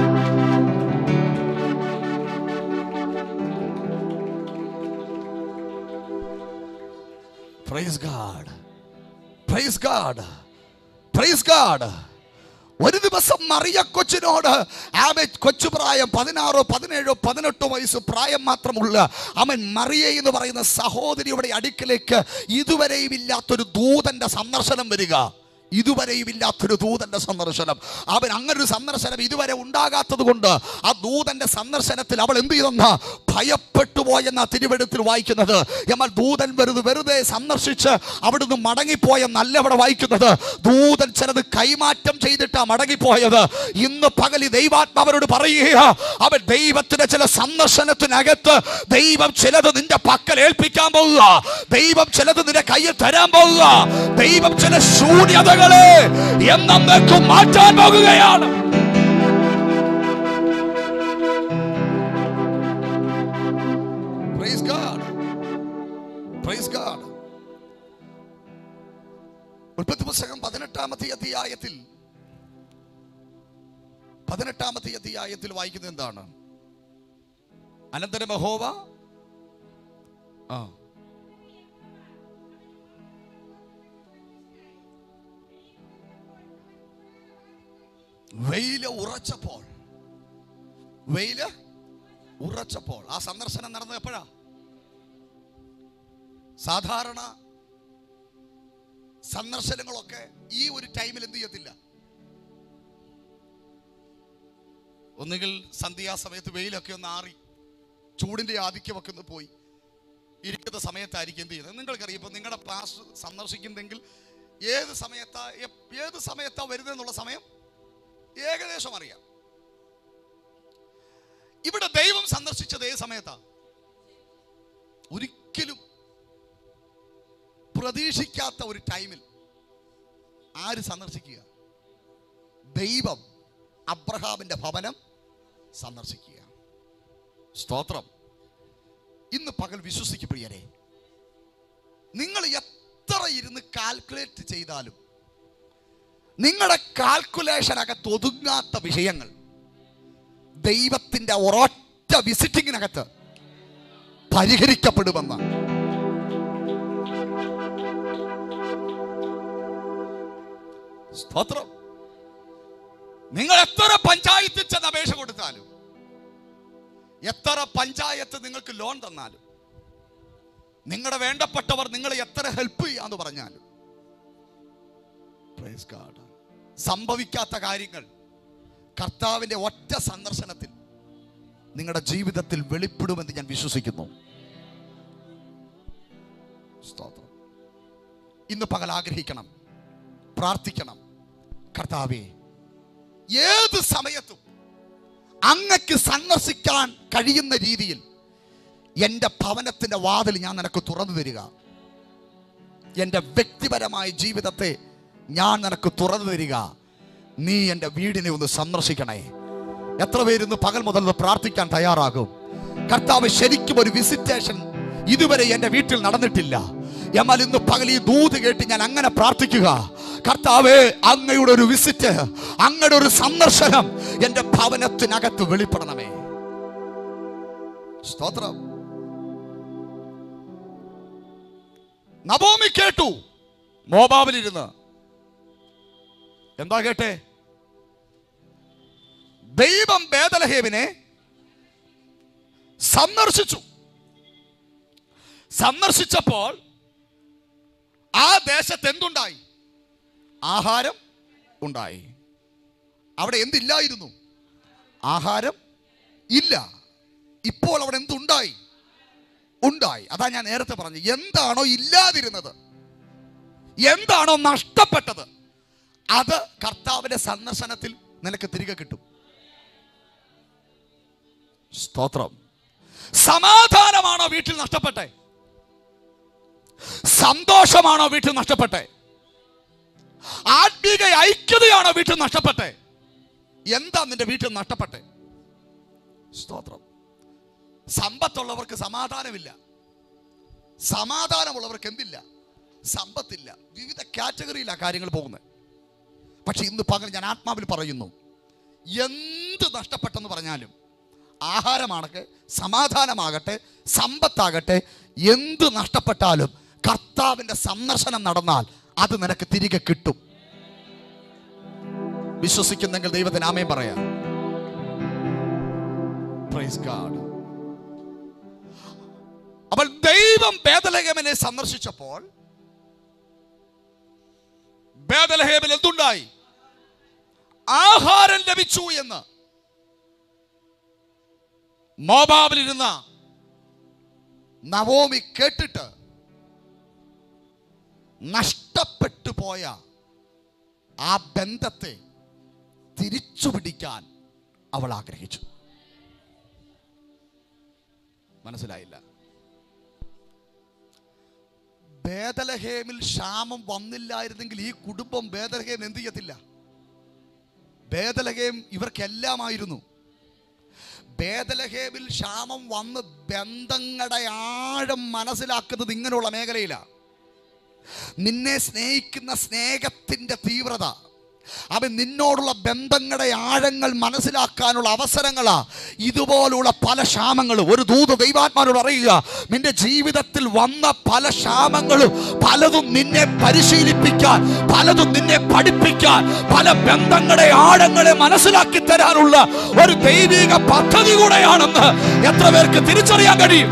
praise God praise God praise God ഒരു ദിവസം മറിയ കൊച്ചിനോട് ആമെ കൊച്ചു പ്രായം പതിനാറോ പതിനേഴോ പതിനെട്ടോ വയസ്സ് പ്രായം മാത്രമുള്ള അവൻ മറിയ എന്ന് പറയുന്ന സഹോദരിയുടെ അടുക്കലേക്ക് ഇതുവരെയും ഇല്ലാത്തൊരു ദൂതന്റെ സന്ദർശനം വരിക ഇതുവരെയും ഇല്ലാത്തൊരു ദൂതന്റെ സന്ദർശനം അവൻ അങ്ങനൊരു സന്ദർശനം ഇതുവരെ ഉണ്ടാകാത്തത് കൊണ്ട് ആ ദൂതന്റെ സന്ദർശനത്തിൽ അവൾ എന്ത് ചെയ്തെന്ന ഭയപ്പെട്ടു പോയെന്ന തിരുവെടുത്തിൽ വായിക്കുന്നത് എന്നാൽ ദൂതൻ വെറുതെ വെറുതെ സന്ദർശിച്ച് അവിടുന്ന് മടങ്ങിപ്പോയെന്നല്ല അവിടെ വായിക്കുന്നത് ദൂതൻ ചിലത് കൈമാറ്റം ചെയ്തിട്ടാ മടങ്ങിപ്പോയത് ഇന്ന് പകലി ദൈവാത്മാവരോട് പറയുക അവൻ ദൈവത്തിന്റെ ചില സന്ദർശനത്തിനകത്ത് ദൈവം ചിലത് നിന്റെ പക്കൽ ഏൽപ്പിക്കാൻ പോവുക ദൈവം ചിലത് നിന്റെ കയ്യിൽ തരാൻ പോവുക ദൈവം ചില ശൂന്യതകളെ എന്നേക്കും മാറ്റാൻ പോകുകയാണ് Praise God. Praise God. ഉൽപ്പത്തി പുസ്തകം പതിനെട്ടാമത്തെ അധ്യായത്തിൽ പതിനെട്ടാമത്തെ അധ്യായത്തിൽ വായിക്കുന്നത് എന്താണ് അനന്തരം യഹോവ ആ വെയില് ഉറച്ചപ്പോൾ വെയില് ഉറച്ചപ്പോൾ ആ സന്ദർശനം നടന്നത് എപ്പോഴാ സാധാരണ സന്ദർശനങ്ങളൊക്കെ ഈ ഒരു ടൈമിൽ എന്ത് ചെയ്യത്തില്ല ഒന്നുകിൽ സന്ധ്യാസമയത്ത് വെയിലൊക്കെ ഒന്ന് ആറി ചൂടിന്റെ ആധിക്യമൊക്കെ ഒന്ന് പോയി ഇരിക്കുന്ന സമയത്തായിരിക്കും എന്ത് ചെയ്യുന്നത് നിങ്ങൾക്കറിയാം ഇപ്പൊ നിങ്ങളുടെ ക്ലാസ് സന്ദർശിക്കുന്നെങ്കിൽ ഏത് സമയത്താ എപ്- ഏത് സമയത്താ വരുന്നതെന്നുള്ള സമയം ഏകദേശം അറിയാം ഇവിടെ ദൈവം സന്ദർശിച്ചത് ഏത് സമയത്താ ഒരിക്കലും പ്രതീക്ഷിക്കാത്ത ഒരു ടൈമിൽ ആര് സന്ദർശിക്കുക ദൈവം അബ്രഹാമിന്റെ ഭവനം സന്ദർശിക്കുക സ്തോത്രം ഇന്ന് പകൽ വിശ്വസിക്കും പ്രിയരെ നിങ്ങൾ എത്ര ഇരുന്ന് കാൽക്കുലേറ്റ് ചെയ്താലും നിങ്ങളുടെ കാൽക്കുലേഷനകത്ത് ഒതുങ്ങാത്ത വിഷയങ്ങൾ ദൈവത്തിന്റെ ഒരൊറ്റ വിസിറ്റിങ്ങിനകത്ത് പരിഹരിക്കപ്പെടുമെന്ന് സ്തോത്രം നിങ്ങൾ എത്ര പഞ്ചായത്തിൽ ചെന്ന് അപേക്ഷ കൊടുത്താലും എത്ര പഞ്ചായത്ത് നിങ്ങൾക്ക് ലോൺ തന്നാലും നിങ്ങളുടെ വേണ്ടപ്പെട്ടവർ നിങ്ങളെ എത്ര ഹെൽപ്പ് ചെയ്യാന്ന് പറഞ്ഞാലും Praise God. സംഭവിക്കാത്ത കാര്യങ്ങൾ കർത്താവിന്റെ ഒറ്റ സന്ദർശനത്തിൽ നിങ്ങളുടെ ജീവിതത്തിൽ വെളിപ്പെടുമെന്ന് ഞാൻ വിശ്വസിക്കുന്നു സ്തോത്രം ഇന്ന് പകൽ ആഗ്രഹിക്കണം പ്രാർത്ഥിക്കണം കർത്താവേ ഏത് സമയത്തും അങ്ങക്ക് സന്ദർശിക്കാൻ കഴിയുന്ന രീതിയിൽ എൻ്റെ ഭവനത്തിൻ്റെ വാതിൽ ഞാൻ നിനക്ക് തുറന്നു തരിക എൻ്റെ വ്യക്തിപരമായ ജീവിതത്തെ ഞാൻ നിനക്ക് തുറന്നു തരിക നീ എൻ്റെ വീടിനെ ഒന്ന് സന്ദർശിക്കണേ എത്ര പേരിന്ന് പകൽ മുതൽ ഒന്ന് പ്രാർത്ഥിക്കാൻ തയ്യാറാകും കർത്താവ് ശരിക്കും ഒരു വിസിറ്റേഷൻ ഇതുവരെ എൻ്റെ വീട്ടിൽ നടന്നിട്ടില്ല എന്നാൽ ഇന്ന് പകൽ ഈ ദൂത് കേട്ട് ഞാൻ അങ്ങനെ പ്രാർത്ഥിക്കുക കർത്താവേ അങ്ങയുടെ ഒരു വിസിറ്റ് അങ്ങയുടെ ഒരു സന്ദർശനം എൻ്റെ ഭവനത്തിനകത്ത് വെളിപ്പെടണമേ സ്തോത്രം നവോമി കേട്ടു മോബാബിലിരുന്ന് എന്താ കേട്ടെ ദൈവം ബേദലഹേവിനെ സന്ദർശിച്ചു സന്ദർശിച്ചപ്പോൾ ആ ദേശത്ത് എന്തുണ്ടായി ആഹാരം ഉണ്ടായി അവിടെ എന്തില്ലായിരുന്നു ആഹാരം ഇല്ല ഇപ്പോൾ അവിടെ എന്തുണ്ടായി ഉണ്ടായി അതാ ഞാൻ നേരത്തെ പറഞ്ഞു എന്താണോ ഇല്ലാതിരുന്നത് എന്താണോ നഷ്ടപ്പെട്ടത് അത് കർത്താവിന്റെ സന്ദർശനത്തിൽ നിനക്ക് തിരികെ കിട്ടും സ്തോത്രം സമാധാനമാണോ വീട്ടിൽ നഷ്ടപ്പെട്ടെ സന്തോഷമാണോ വീട്ടിൽ നഷ്ടപ്പെട്ടെ ആത്മീക ഐക്യതയാണോ വീട്ടിൽ നഷ്ടപ്പെട്ടെ എന്താ നിന്റെ വീട്ടിൽ നഷ്ടപ്പെട്ടെ സ്തോത്രം സമ്പത്തുള്ളവർക്ക് സമാധാനമില്ല സമാധാനമുള്ളവർക്ക് എന്തില്ല സമ്പത്തില്ല വിവിധ കാറ്റഗറിയിലാണ് കാര്യങ്ങൾ പോകുന്നത് പക്ഷെ ഇന്ന് പകൽ ഞാൻ ആത്മാവിൽ പറയുന്നു എന്ത് നഷ്ടപ്പെട്ടെന്ന് പറഞ്ഞാലും ആഹാരമാകട്ടെ സമാധാനമാകട്ടെ സമ്പത്താകട്ടെ എന്ത് നഷ്ടപ്പെട്ടാലും കർത്താവിന്റെ സന്ദർശനം നടന്നാൽ അത് നിനക്ക് തിരികെ കിട്ടും വിശ്വസിക്കുന്നെങ്കിൽ ദൈവത്തിന് ആമയും പറയാം Praise God. അപ്പോൾ ദൈവം ബേദലഹേമിനെ സന്ദർശിച്ചപ്പോൾ ബേദലഹേമിൽ എന്തുണ്ടായി ആഹാരം ലഭിച്ചു എന്ന് മോബാബിലിരുന്ന നവോമി കേട്ടിട്ട് നഷ്ടപ്പെട്ടു പോയ ആ ബന്ധത്തെ തിരിച്ചു പിടിക്കാൻ അവൾ ആഗ്രഹിച്ചു മനസ്സിലായില്ല ബേദലഹേമിൽ ക്ഷാമം വന്നില്ലായിരുന്നെങ്കിൽ ഈ കുടുംബം ബേദലഹേം എന്ത് ചെയ്യത്തില്ല ബേദലഹേം ഇവർക്കെല്ലാമായിരുന്നു ബേദലഹേമിൽ ക്ഷാമം വന്ന് ബന്ധങ്ങളുടെ ആഴം മനസ്സിലാക്കുന്നത് ഇങ്ങനെയുള്ള മേഖലയിലാണ് നിന്നെ സ്നേഹിക്കുന്ന സ്നേഹത്തിന്റെ തീവ്രത അവൻ നിന്നോടുള്ള ബന്ധങ്ങളുടെ ആഴങ്ങൾ മനസ്സിലാക്കാനുള്ള അവസരങ്ങളാ ഇതുപോലുള്ള പല ക്ഷാമങ്ങളും ഒരു ദൂത ദൈവാത്മാനോട് അറിയുക നിന്റെ ജീവിതത്തിൽ വന്ന പല ക്ഷാമങ്ങളും പലതും നിന്നെ പരിശീലിപ്പിക്കാൻ പലതും നിന്നെ പഠിപ്പിക്കാൻ പല ബന്ധങ്ങളുടെ ആഴങ്ങളെ മനസ്സിലാക്കി തരാനുള്ള ഒരു ദൈവിക പദ്ധതി കൂടെയാണെന്ന് എത്ര പേർക്ക് തിരിച്ചറിയാൻ കഴിയും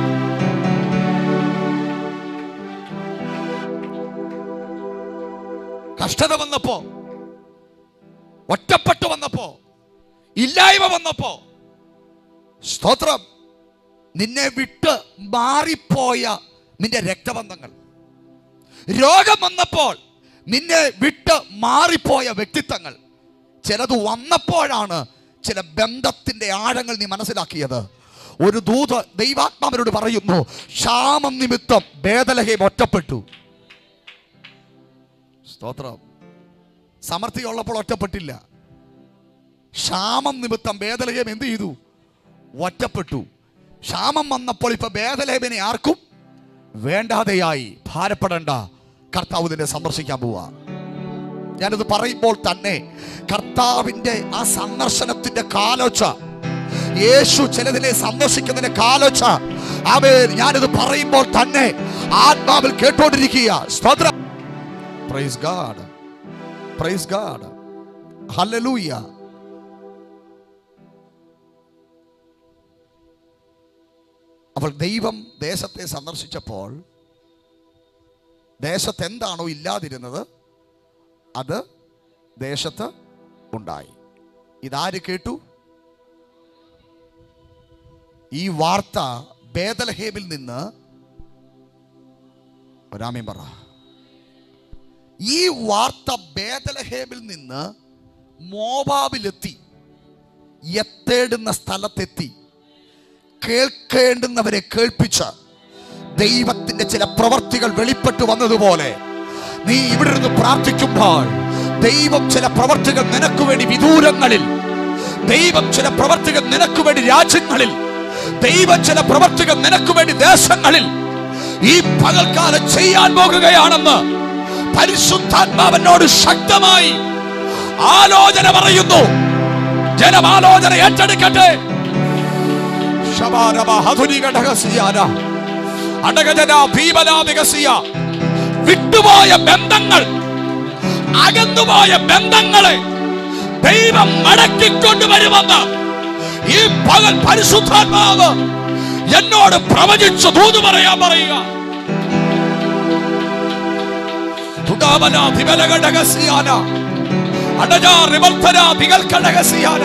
കഷ്ടത വന്നപ്പോ ഒറ്റപ്പെട്ടു വന്നപ്പോ ഇല്ലായ്മ വന്നപ്പോ സ്തോത്രം നിന്നെ വിട്ട് മാറിപ്പോയ നിന്റെ രക്തബന്ധങ്ങൾ രോഗം വന്നപ്പോൾ നിന്നെ വിട്ട് മാറിപ്പോയ വ്യക്തിത്വങ്ങൾ ചിലത് വന്നപ്പോഴാണ് ചില ബന്ധത്തിന്റെ ആഴങ്ങൾ നീ മനസ്സിലാക്കിയത് ഒരു ദൂത് ദൈവാത്മാവനോട് പറയുന്നു ക്ഷാമം നിമിത്തം ബേദലഹേം ഒറ്റപ്പെട്ടു സ്തോത്രം സമൃദ്ധിയുള്ളപ്പോൾ ഒറ്റപ്പെട്ടില്ല ക്ഷാമം നിമിത്തം ബേദലഹേം എന്ത് ചെയ്തു ഒറ്റപ്പെട്ടു ക്ഷാമം വന്നപ്പോൾ ഇപ്പൊ ബേദലഹേമിനെ ആർക്കും വേണ്ടാതെയായി ഭാരപ്പെടേണ്ട കർത്താവ് നിന്നെ സന്ദർശിക്കാൻ പോവാ ഞാനിത് പറയുമ്പോൾ തന്നെ കർത്താവിന്റെ ആ സന്ദർശനത്തിന്റെ കാലോച്ച യേശു ചിലതിനെ സന്ദർശിക്കുന്നതിന്റെ കാലോച്ച അവൻ ഞാനിത് പറയുമ്പോൾ തന്നെ ആത്മാവിൽ കേട്ടോണ്ടിരിക്കുക സ്തോത്രം praise God praise God hallelujah അപ്പോൾ ദൈവം ദേശത്തെ സന്ദർശിച്ചപ്പോൾ ദേശത്ത് എന്താണോ ഇല്ലാതിരുന്നത് അത് ദേശത്ത് ഉണ്ടായി ഇതാര് കേട്ടു ഈ വാർത്ത ബേദലഹേമിൽ നിന്ന് ഒരാമയും പറ ഈ വാർത്ത ബേദലഹേമിൽ നിന്ന് മോവാബിലെത്തി എത്തേണ്ടുന്ന സ്ഥലത്തെത്തി കേൾക്കേണ്ടുന്നവരെ കേൾപ്പിച്ച ദൈവത്തിന്റെ ചില പ്രവർത്തികൾ വെളിപ്പെട്ടു വന്നതുപോലെ നീ ഇവിടെ നിന്ന് പ്രാർത്ഥിക്കുമ്പോൾ ദൈവം ചില പ്രവർത്തികൾ നിനക്ക് വേണ്ടി വിദൂരങ്ങളിൽ ദൈവം ചില പ്രവർത്തികൾ നിനക്ക് വേണ്ടി രാജ്യങ്ങളിൽ ദൈവം ചില പ്രവർത്തികൾ നിനക്ക് വേണ്ടി ദേശങ്ങളിൽ ഈ പകൽക്കാലം ചെയ്യാൻ പോകുകയാണെന്ന് പരിശുദ്ധാത്മാവനോട് ശക്തമായി ആലോചന പറയുന്നു ജനമാലോചന ഏറ്റെടുക്കട്ടെ ശബാരബ ഹതുരികടകസിയാന അടകജന ഭീമനാവികസിയ വിട്ടുപോയ ബന്ധങ്ങൾ അകന്നുപോയ ബന്ധങ്ങളെ ദൈവം മടക്കിക്കൊണ്ടുവരുമെന്ന് ഈ പകൽ പരിശുദ്ധാത്മാവ് എന്നോട് പ്രവചിച്ചു തൂതു പറയാൻ പറയുക തുടാമന വിമലഘടകസിയാന അടജാ റിവൽധന വികൽഘടകസിയാന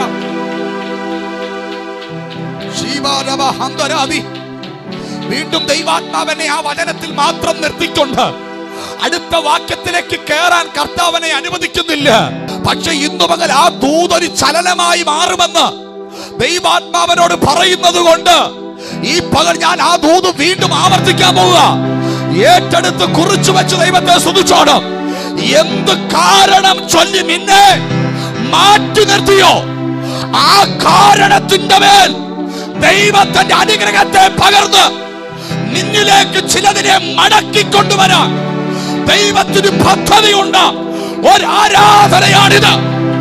ശീവാരവ ഹന്തരാതി വീണ്ടും ദൈവാത്മാവനെ ആ വചനത്തിൽ മാത്രം നിർത്തിക്കൊണ്ട് അടുത്ത വാക്യത്തിലേക്ക് കയറാൻ കർത്താവനെ അനുവദിക്കുന്നില്ല പക്ഷെ ഇന്നു പകൽ ആ ദൂതൊരു ചലനമായി മാറുമെന്ന് ദൈവാത്മാവനോട് പറയുന്നത് കൊണ്ട് ഈ പകൽ ഞാൻ ആ ദൂത് വീണ്ടും ആവർത്തിക്കാൻ പോവുക ഏറ്റെടുത്ത് കുറിച്ചു വെച്ച് ദൈവത്തെ സ്തുതിച്ചോട് എന്ത് കാരണം ചൊല്ലി നിന്നെ മാറ്റി നിർത്തിയോ ആ കാരണത്തിന്റെ മേൽ ദൈവത്തിന്റെ അനുഗ്രഹത്തെ പകർന്ന് നിന്നിലേക്ക് ചിലതിനെ മടക്കിക്കൊണ്ടുവരാൻ ദൈവത്തിന് പദ്ധതിയുണ്ട് ഒരു ആരാധനയാണിത്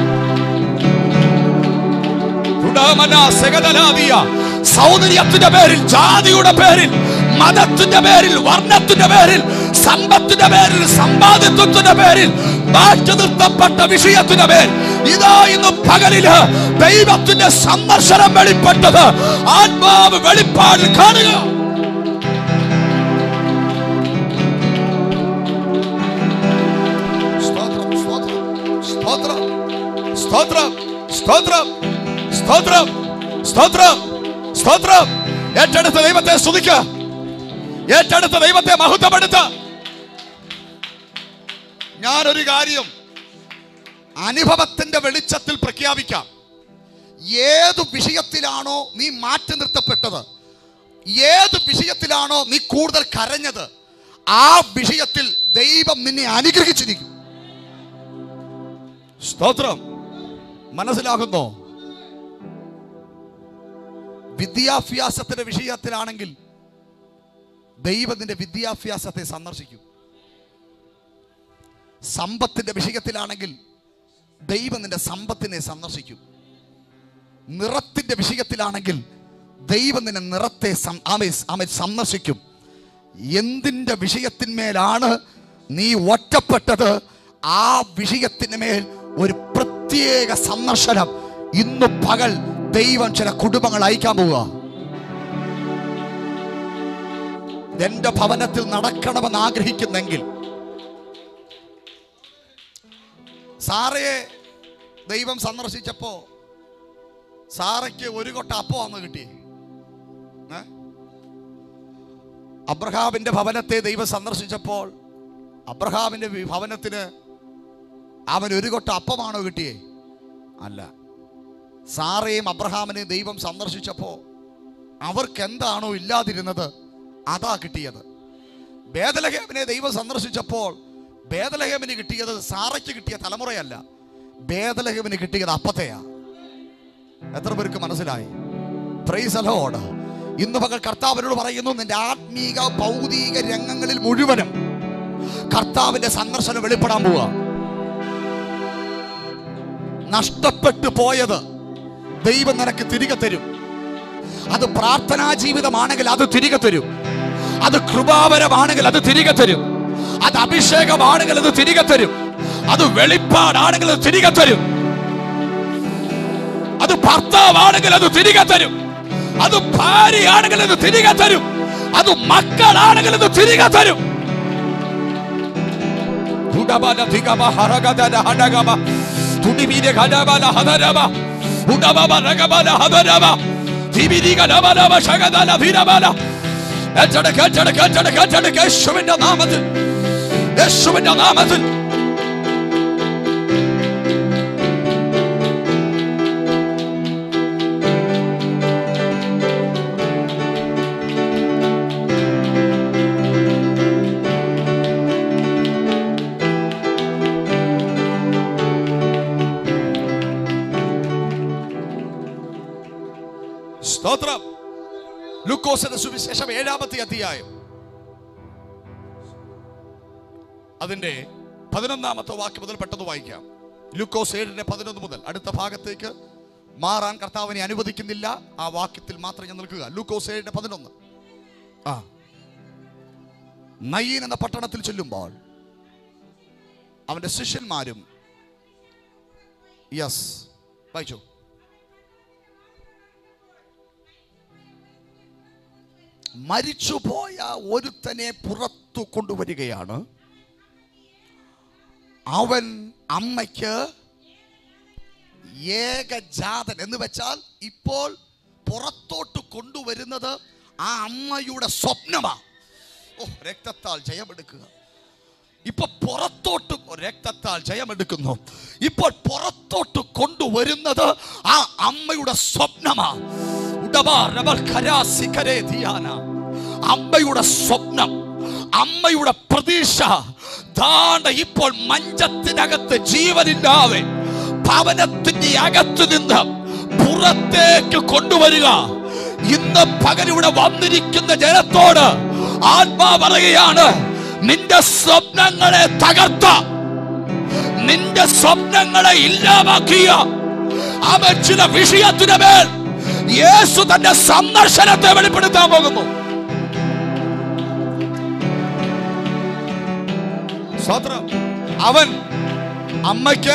ഉടാമന സെഗതലാവിയ. സൗന്ദര്യത്തിന്റെ പേരിൽ ജാതിയുടെ പേരിൽ മതത്തിന്റെ പേരിൽ വർണ്ണത്തിന്റെ പേരിൽ സമ്പത്തിന്റെ പേരിൽ സമ്പാദിത്വത്തിന്റെ പേരിൽ മാറ്റി നിർത്തപ്പെട്ട വിഷയത്തിന്റെ പേർ ഇതാ ഇന്ന് പകലില് ദൈവത്തിന്റെ സന്ദർശനം വെളിപ്പെട്ടത് ആത്മാവ് വെളിപ്പാടിൽ കാണുക സ്തോത്രം സ്തോത്രം സ്തോത്രം സ്തോത്രം സ്തോത്രം സ്തോത്രം സ്തോത്രം ഏറ്റെടുത്ത ദൈവത്തെ സ്തുതിക്ക ഏറ്റെടുത്ത ദൈവത്തെ മഹത്വപ്പെടുത്ത ഞാനൊരു കാര്യം അനുഭവത്തിന്റെ വെളിച്ചത്തിൽ പ്രഖ്യാപിക്കാം ഏത് വിഷയത്തിലാണോ നീ മാറ്റി നിർത്തപ്പെട്ടത് ഏത് വിഷയത്തിലാണോ നീ കൂടുതൽ കരഞ്ഞത് ആ വിഷയത്തിൽ ദൈവം നിന്നെ അനുഗ്രഹിച്ചിരിക്കും സ്തോത്രം മനസ്സിലാകുന്നോ വിദ്യാഭ്യാസത്തിന്റെ വിഷയത്തിലാണെങ്കിൽ ദൈവത്തിന്റെ വിദ്യാഭ്യാസത്തെ സന്ദർശിക്കും സമ്പത്തിന്റെ വിഷയത്തിലാണെങ്കിൽ ദൈവം നിന്റെ സമ്പത്തിനെ സന്ദർശിക്കും നിറത്തിന്റെ വിഷയത്തിലാണെങ്കിൽ ദൈവം നിന്റെ നിറത്തെ സം- ആമേ ആമേ സന്ദർശിക്കും എന്തിൻ്റെ വിഷയത്തിന്മേലാണ് നീ ഒറ്റപ്പെട്ടത് ആ വിഷയത്തിന് മേൽ ഒരു പ്രത്യേക സന്ദർശനം ഇന്ന് പകൽ ദൈവം ചില കുടുംബങ്ങൾ അയക്കാൻ പോവുക എന്റെ ഭവനത്തിൽ നടക്കണമെന്ന് ആഗ്രഹിക്കുന്നെങ്കിൽ സാറയെ ദൈവം സന്ദർശിച്ചപ്പോ സാറയ്ക്ക് ഒരു കൊട്ട അപ്പമാന്ന് കിട്ടി ഏ? അബ്രഹാമിന്റെ ഭവനത്തെ ദൈവം സന്ദർശിച്ചപ്പോൾ അബ്രഹാമിന്റെ വി- ഭവനത്തിന് അവൻ ഒരു കൊട്ട അപ്പമാണോ കിട്ടിയേ അല്ല സാറയും അബ്രഹാമിനെ ദൈവം സന്ദർശിച്ചപ്പോൾ അവർക്ക് എന്താണോ ഇല്ലാതിരുന്നത് അതാ കിട്ടിയത് ബേദലഹേമിനെ ദൈവം സന്ദർശിച്ചപ്പോൾ ബേദലഹേമിന് കിട്ടിയത് സാറയ്ക്ക് കിട്ടിയ തലമുറയല്ല ബേദലഹേമിന് കിട്ടിയത് അപ്പത്തെയാ എത്ര പേർക്ക് മനസ്സിലായി പ്രൈസ് അലോഡ് ഇന്ന് പകൽ കർത്താവിനോട് പറയുന്നു നിന്റെ ആത്മീക ഭൗതിക രംഗങ്ങളിൽ മുഴുവനും കർത്താവിന്റെ സന്ദർശനം വെളിപ്പെടാൻ പോവുക നഷ്ടപ്പെട്ടു പോയത് ദൈവം നിനക്ക് തിരികെ തരും അത് പ്രാർത്ഥനാ ജീവിതമാണെങ്കിൽ അത് തിരികെ തരും അത് കൃപാവരമാണെങ്കിൽ അത് തിരികെ തരും അത് അഭിഷേകമാണെങ്കിൽ അത് തിരികെ തരും അത് വെളിപ്പാടാണെങ്കിൽ അത് തിരികെ തരും അത് ഭർത്താവാണെങ്കിൽ അത് തിരികെ തരും അത് ഭാര്യയാണെങ്കിൽ അത് തിരികെ തരും അത് മക്കളാണെങ്കിൽ അത് തിരികെ തരും ഉടബല ധിഗമ ഹരഗദന ഹനഗമ തുടിമീര ഘടബല ഹദരമ ഉടബമ രഗബല ഹദരമ തിബിരിക നബലമ ശഗദല ഭിരബല ഏറ്റെടുക്ക ഏറ്റെടുക്ക ഏറ്റെടുക്ക ഏറ്റെടുക്ക യേശുവിന്റെ നാമത്തിൽ യേശുവിന്റെ നാമത്തിൽ സ്തോത്രം ലൂക്കോസിന്റെ സുവിശേഷം ഏഴാമത്തെ അധ്യായം അതിന്റെ പതിനൊന്നാമത്തെ വാക്യം മുതൽ പെട്ടെന്ന് വായിക്കാം ലൂക്കോസ് ഏഴിന്റെ പതിനൊന്ന് മുതൽ അടുത്ത ഭാഗത്തേക്ക് മാറാൻ കർത്താവിനെ അനുവദിക്കുന്നില്ല ആ വാക്യത്തിൽ മാത്രം ഞാൻ നിൽക്കുക ലൂക്കോസ് ഏഴിന്റെ പതിനൊന്ന് ആ നയ്യീൻ എന്ന പട്ടണത്തിൽ ചെല്ലുമ്പോൾ അവന്റെ ശിഷ്യന്മാരും യെസ് വായിച്ചു മരിച്ചുപോയ ഒരുത്തനെ പുറത്തു കൊണ്ടുവരികയാണ് അവൻ അമ്മയ്ക്ക് ഏകജാതൻ എന്ന് വെച്ചാൽ ഇപ്പോൾ പുറത്തോട്ട് കൊണ്ടുവരുന്നത് ആ അമ്മയുടെ സ്വപ്നമാ ഓ രക്തത്താൽ ജയമെടുക്കുക ഇപ്പൊ പുറത്തോട്ട് രക്തത്താൽ ജയമെടുക്കുന്നു ഇപ്പോൾ പുറത്തോട്ട് കൊണ്ടുവരുന്നത് ആ അമ്മയുടെ സ്വപ്നമാ ഉടവാ റബൽ ഖരാ സിഖരേ ധിയാന. അമ്മയുടെ സ്വപ്നം അമ്മയുടെ പ്രതീക്ഷ ദാണ്ട ഇപ്പോൾ മഞ്ചത്തിനകത്ത് ജീവനില്ലാതെ ഭവനത്തിന്റെ അകത്ത് നിന്ന് പുറത്തേക്ക് കൊണ്ടുവരിക ഇന്ന് പകലിവിടെ വന്നിരിക്കുന്ന ജനത്തോട് ആത്മാ പറയുകയാണ് നിന്റെ സ്വപ്നങ്ങളെ തകർത്ത നിന്റെ സ്വപ്നങ്ങളെ ഇല്ലാതാക്കിയ അവൻ ചില വിഷയത്തിന് മേൽ യേശു തന്റെ സന്ദർശനത്തെ വെളിപ്പെടുത്താൻ പോകുന്നു സ്തോത്രം. അവൻ അമ്മയ്ക്ക്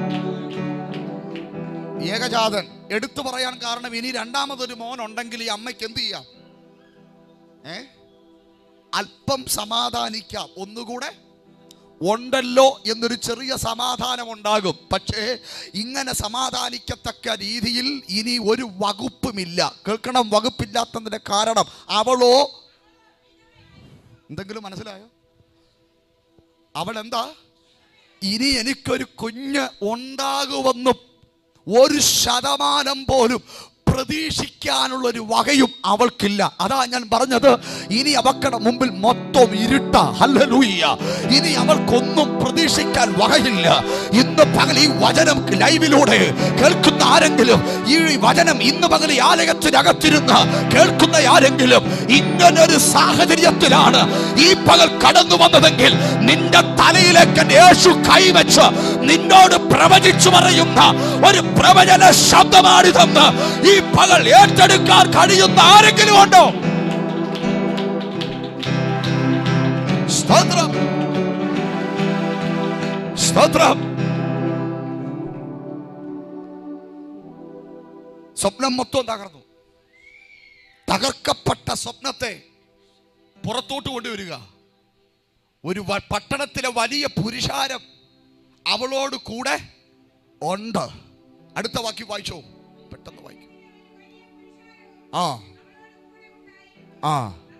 ഏകജാതൻ എടുത്തു പറയാൻ കാരണം ഇനി രണ്ടാമതൊരു മോൻ ഉണ്ടെങ്കിൽ ഈ അമ്മയ്ക്ക് എന്ത് ചെയ്യാം ഏ അല്പം സമാധാനിക്കാം ഒന്നുകൂടെ ഉണ്ടല്ലോ എന്നൊരു ചെറിയ സമാധാനം ഉണ്ടാകും പക്ഷേ ഇങ്ങനെ സമാധാനിക്കത്തക്ക രീതിയിൽ ഇനി ഒരു വകുപ്പുമില്ല കേൾക്കണം വകുപ്പില്ലാത്തതിന്റെ കാരണം അവളോ എന്തെങ്കിലും മനസ്സിലായോ അവൾ എന്താ ഇനി എനിക്കൊരു കുഞ്ഞ് ഉണ്ടാകുമെന്നും ഒരു ശതമാനം പോലും പ്രതീക്ഷിക്കാനുള്ള ഒരു വകയും അവൾക്കില്ല അതാ ഞാൻ പറഞ്ഞത് ഇനി അവക്കടെ മുമ്പിൽ മൊത്തം ഇരുട്ട ഹല്ലേലൂയ ഇനി അവൾക്കൊന്നും പ്രതീക്ഷിക്കാൻ വകയില്ല ഇന്ന് പകൽ ഈ വചനം ലൈവിലൂടെ കേൾക്കുന്ന ആരെങ്കിലും ഈ വചനം ഇന്ന് പകൽ ഈ ആലയത്തിനകത്തിരുന്ന് കേൾക്കുന്ന ആരെങ്കിലും ഇങ്ങനൊരു സാഹചര്യത്തിലാണ് ഈ പകൽ കടന്നു വന്നതെങ്കിൽ നിന്റെ തലയിലേക്ക് എൻ്റെ യേശു കൈവച്ച് നിന്നോട് പ്രവചിച്ചു പറയുന്ന ഒരു പ്രവചന ശബ്ദമാണിതെന്ന് ഈ പകൽ ഏറ്റെടുക്കാൻ കഴിയുന്ന ആരെങ്കിലും ഉണ്ടോ സ്തോത്രം സ്തോത്രം സ്വപ്നം മൊത്തം തകർന്നു തകർക്കപ്പെട്ട സ്വപ്നത്തെ പുറത്തോട്ട് കൊണ്ടുവരിക ഒരു വ- പട്ടണത്തിലെ വലിയ പുരുഷാരം അവളോട് കൂടെ ഉണ്ട് അടുത്ത വാക്യം വായിച്ചോ പെട്ടെന്ന് വായിക്കും ആ ആ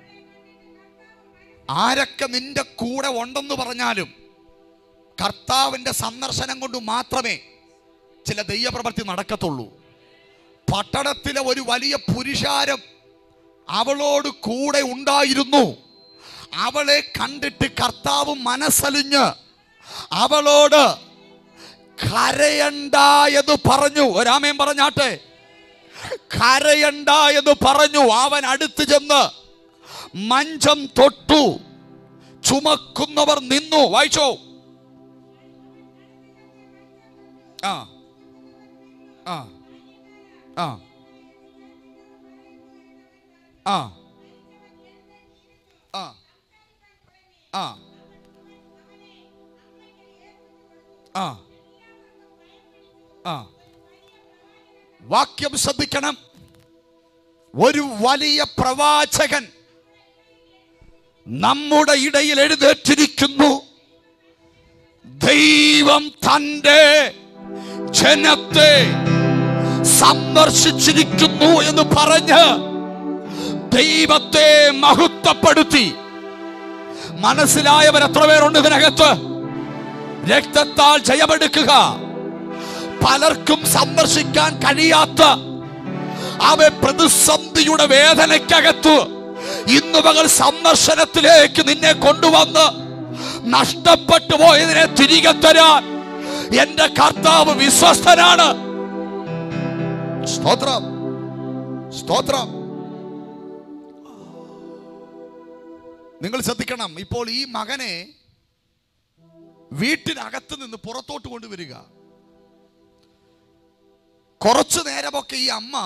ആരൊക്കെ നിന്റെ കൂടെ ഉണ്ടെന്ന് പറഞ്ഞാലും കർത്താവിന്റെ സന്ദർശനം കൊണ്ട് മാത്രമേ ചില ദൈവപ്രവൃത്തി നടക്കത്തുള്ളൂ പട്ടണത്തിലെ ഒരു വലിയ പുരുഷാരം അവളോട് കൂടെ ഉണ്ടായിരുന്നു അവളെ കണ്ടിട്ട് കർത്താവ് മനസ്സലിഞ്ഞ് അവളോട് കരയണ്ട എന്ന് പറഞ്ഞു ഒരാമയും പറഞ്ഞാട്ടെ കരയണ്ട എന്ന് പറഞ്ഞു അവൻ അടുത്ത് ചെന്ന് മഞ്ചം തൊട്ടു ചുമക്കുന്നവർ നിന്നു വായിച്ചോ ആ ആ ആ ആ ആ ആ ആ ആ വാക്യം ശ്രദ്ധിക്കണം ഒരു വലിയ പ്രവാചകൻ നമ്മുടെ ഇടയിൽ എഴുന്നേറ്റിരിക്കുന്നു ദൈവം തന്റെ ജനത്തെ സന്ദർശിച്ചിരിക്കുന്നു എന്ന് പറഞ്ഞ് ദൈവത്തെ മഹത്വപ്പെടുത്തി മനസ്സിലായവർ എത്ര പേരുണ്ട് ഇതിനകത്ത് രക്തത്താൽ ജയമെടുക്കുക പലർക്കും സന്ദർശിക്കാൻ കഴിയാത്ത അവ പ്രതിസന്ധിയുടെ വേദനയ്ക്കകത്ത് ഇന്ന് പകൽ സന്ദർശനത്തിലേക്ക് നിന്നെ കൊണ്ടുവന്ന് നഷ്ടപ്പെട്ടു പോയതിനെ തിരികെ തരാൻ എന്റെ കർത്താവ് വിശ്വസ്തനാണ് സ്തോത്രം സ്തോത്രം നിങ്ങൾ ശ്രദ്ധിക്കണം ഇപ്പോൾ ഈ മകനെ വീട്ടിനകത്ത് നിന്ന് പുറത്തോട്ട് കൊണ്ടുവരിക കുറച്ചു നേരമൊക്കെ ഈ അമ്മ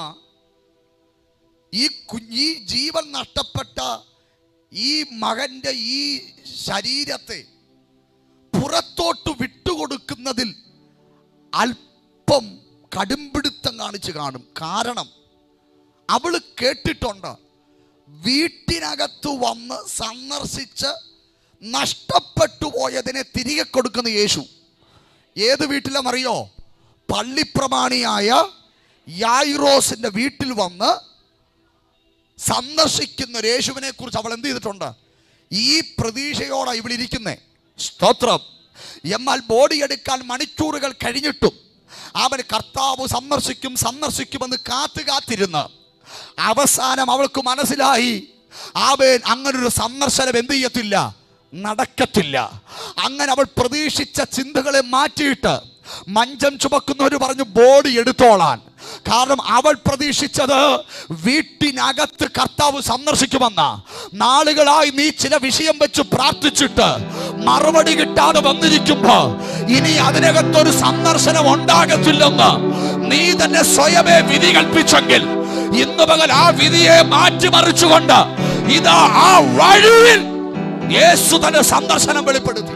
ഈ കുഞ്ഞി ജീവൻ നഷ്ടപ്പെട്ട ഈ മകന്റെ ഈ ശരീരത്തെ പുറത്തോട്ട് വിട്ടുകൊടുക്കുന്നതിൽ അല്പം കടുംപിടുത്തം കാണിച്ച് കാണും കാരണം അവള് കേട്ടിട്ടുണ്ട് വീട്ടിനകത്ത് വന്ന് സന്ദർശിച്ച് നഷ്ടപ്പെട്ടു പോയതിനെ തിരികെ കൊടുക്കുന്ന യേശു ഏത് വീട്ടിലെന്നറിയോ പള്ളിപ്രമാണിയായ യായിറോസിന്റെ വീട്ടിൽ വന്ന് സന്ദർശിക്കുന്ന ഒരു യേശുവിനെ കുറിച്ച് അവൾ എന്ത് ചെയ്തിട്ടുണ്ട് ഈ പ്രതീക്ഷയോടെ ഇവളിരിക്കുന്നേ സ്തോത്രം എന്നാൽ ബോഡി എടുക്കാൻ മണിക്കൂറുകൾ കഴിഞ്ഞിട്ടും അവൻ കർത്താവ് സന്ദർശിക്കും സന്ദർശിക്കുമെന്ന് കാത്തു കാത്തിരുന്ന് അവസാനം അവൾക്ക് മനസ്സിലായി അവൻ അങ്ങനൊരു സന്ദർശനം എന്ത് ചെയ്യത്തില്ല നടക്കത്തില്ല അങ്ങനെ അവൾ പ്രതീക്ഷിച്ച ചിന്തകളെ മാറ്റിയിട്ട് മഞ്ചം ചുമക്കുന്നവർ പറഞ്ഞു ബോഡി എടുത്തോളാൻ കാരണം അവൾ പ്രതീക്ഷിച്ചത് വീട്ടിനകത്ത് കർത്താവ് സന്ദർശിക്കുമെന്ന നാളുകളായി നീ ചില വിഷയം വെച്ച് പ്രാർത്ഥിച്ചിട്ട് മറുപടി കിട്ടാതെ വന്നിരിക്കുമ്പോ ഇനി അതിനകത്തൊരു സന്ദർശനം ഉണ്ടാകത്തില്ലെന്ന് നീ തന്നെ സ്വയമേ വിധി കൽപ്പിച്ചെങ്കിൽ ഇന്ന് പകൽ ആ വിധിയെ മാറ്റിമറിച്ചുകൊണ്ട് ഇതാ ആ വഴിയിൽ യേശു തന്നെ സന്ദർശനം വെളിപ്പെടുത്തി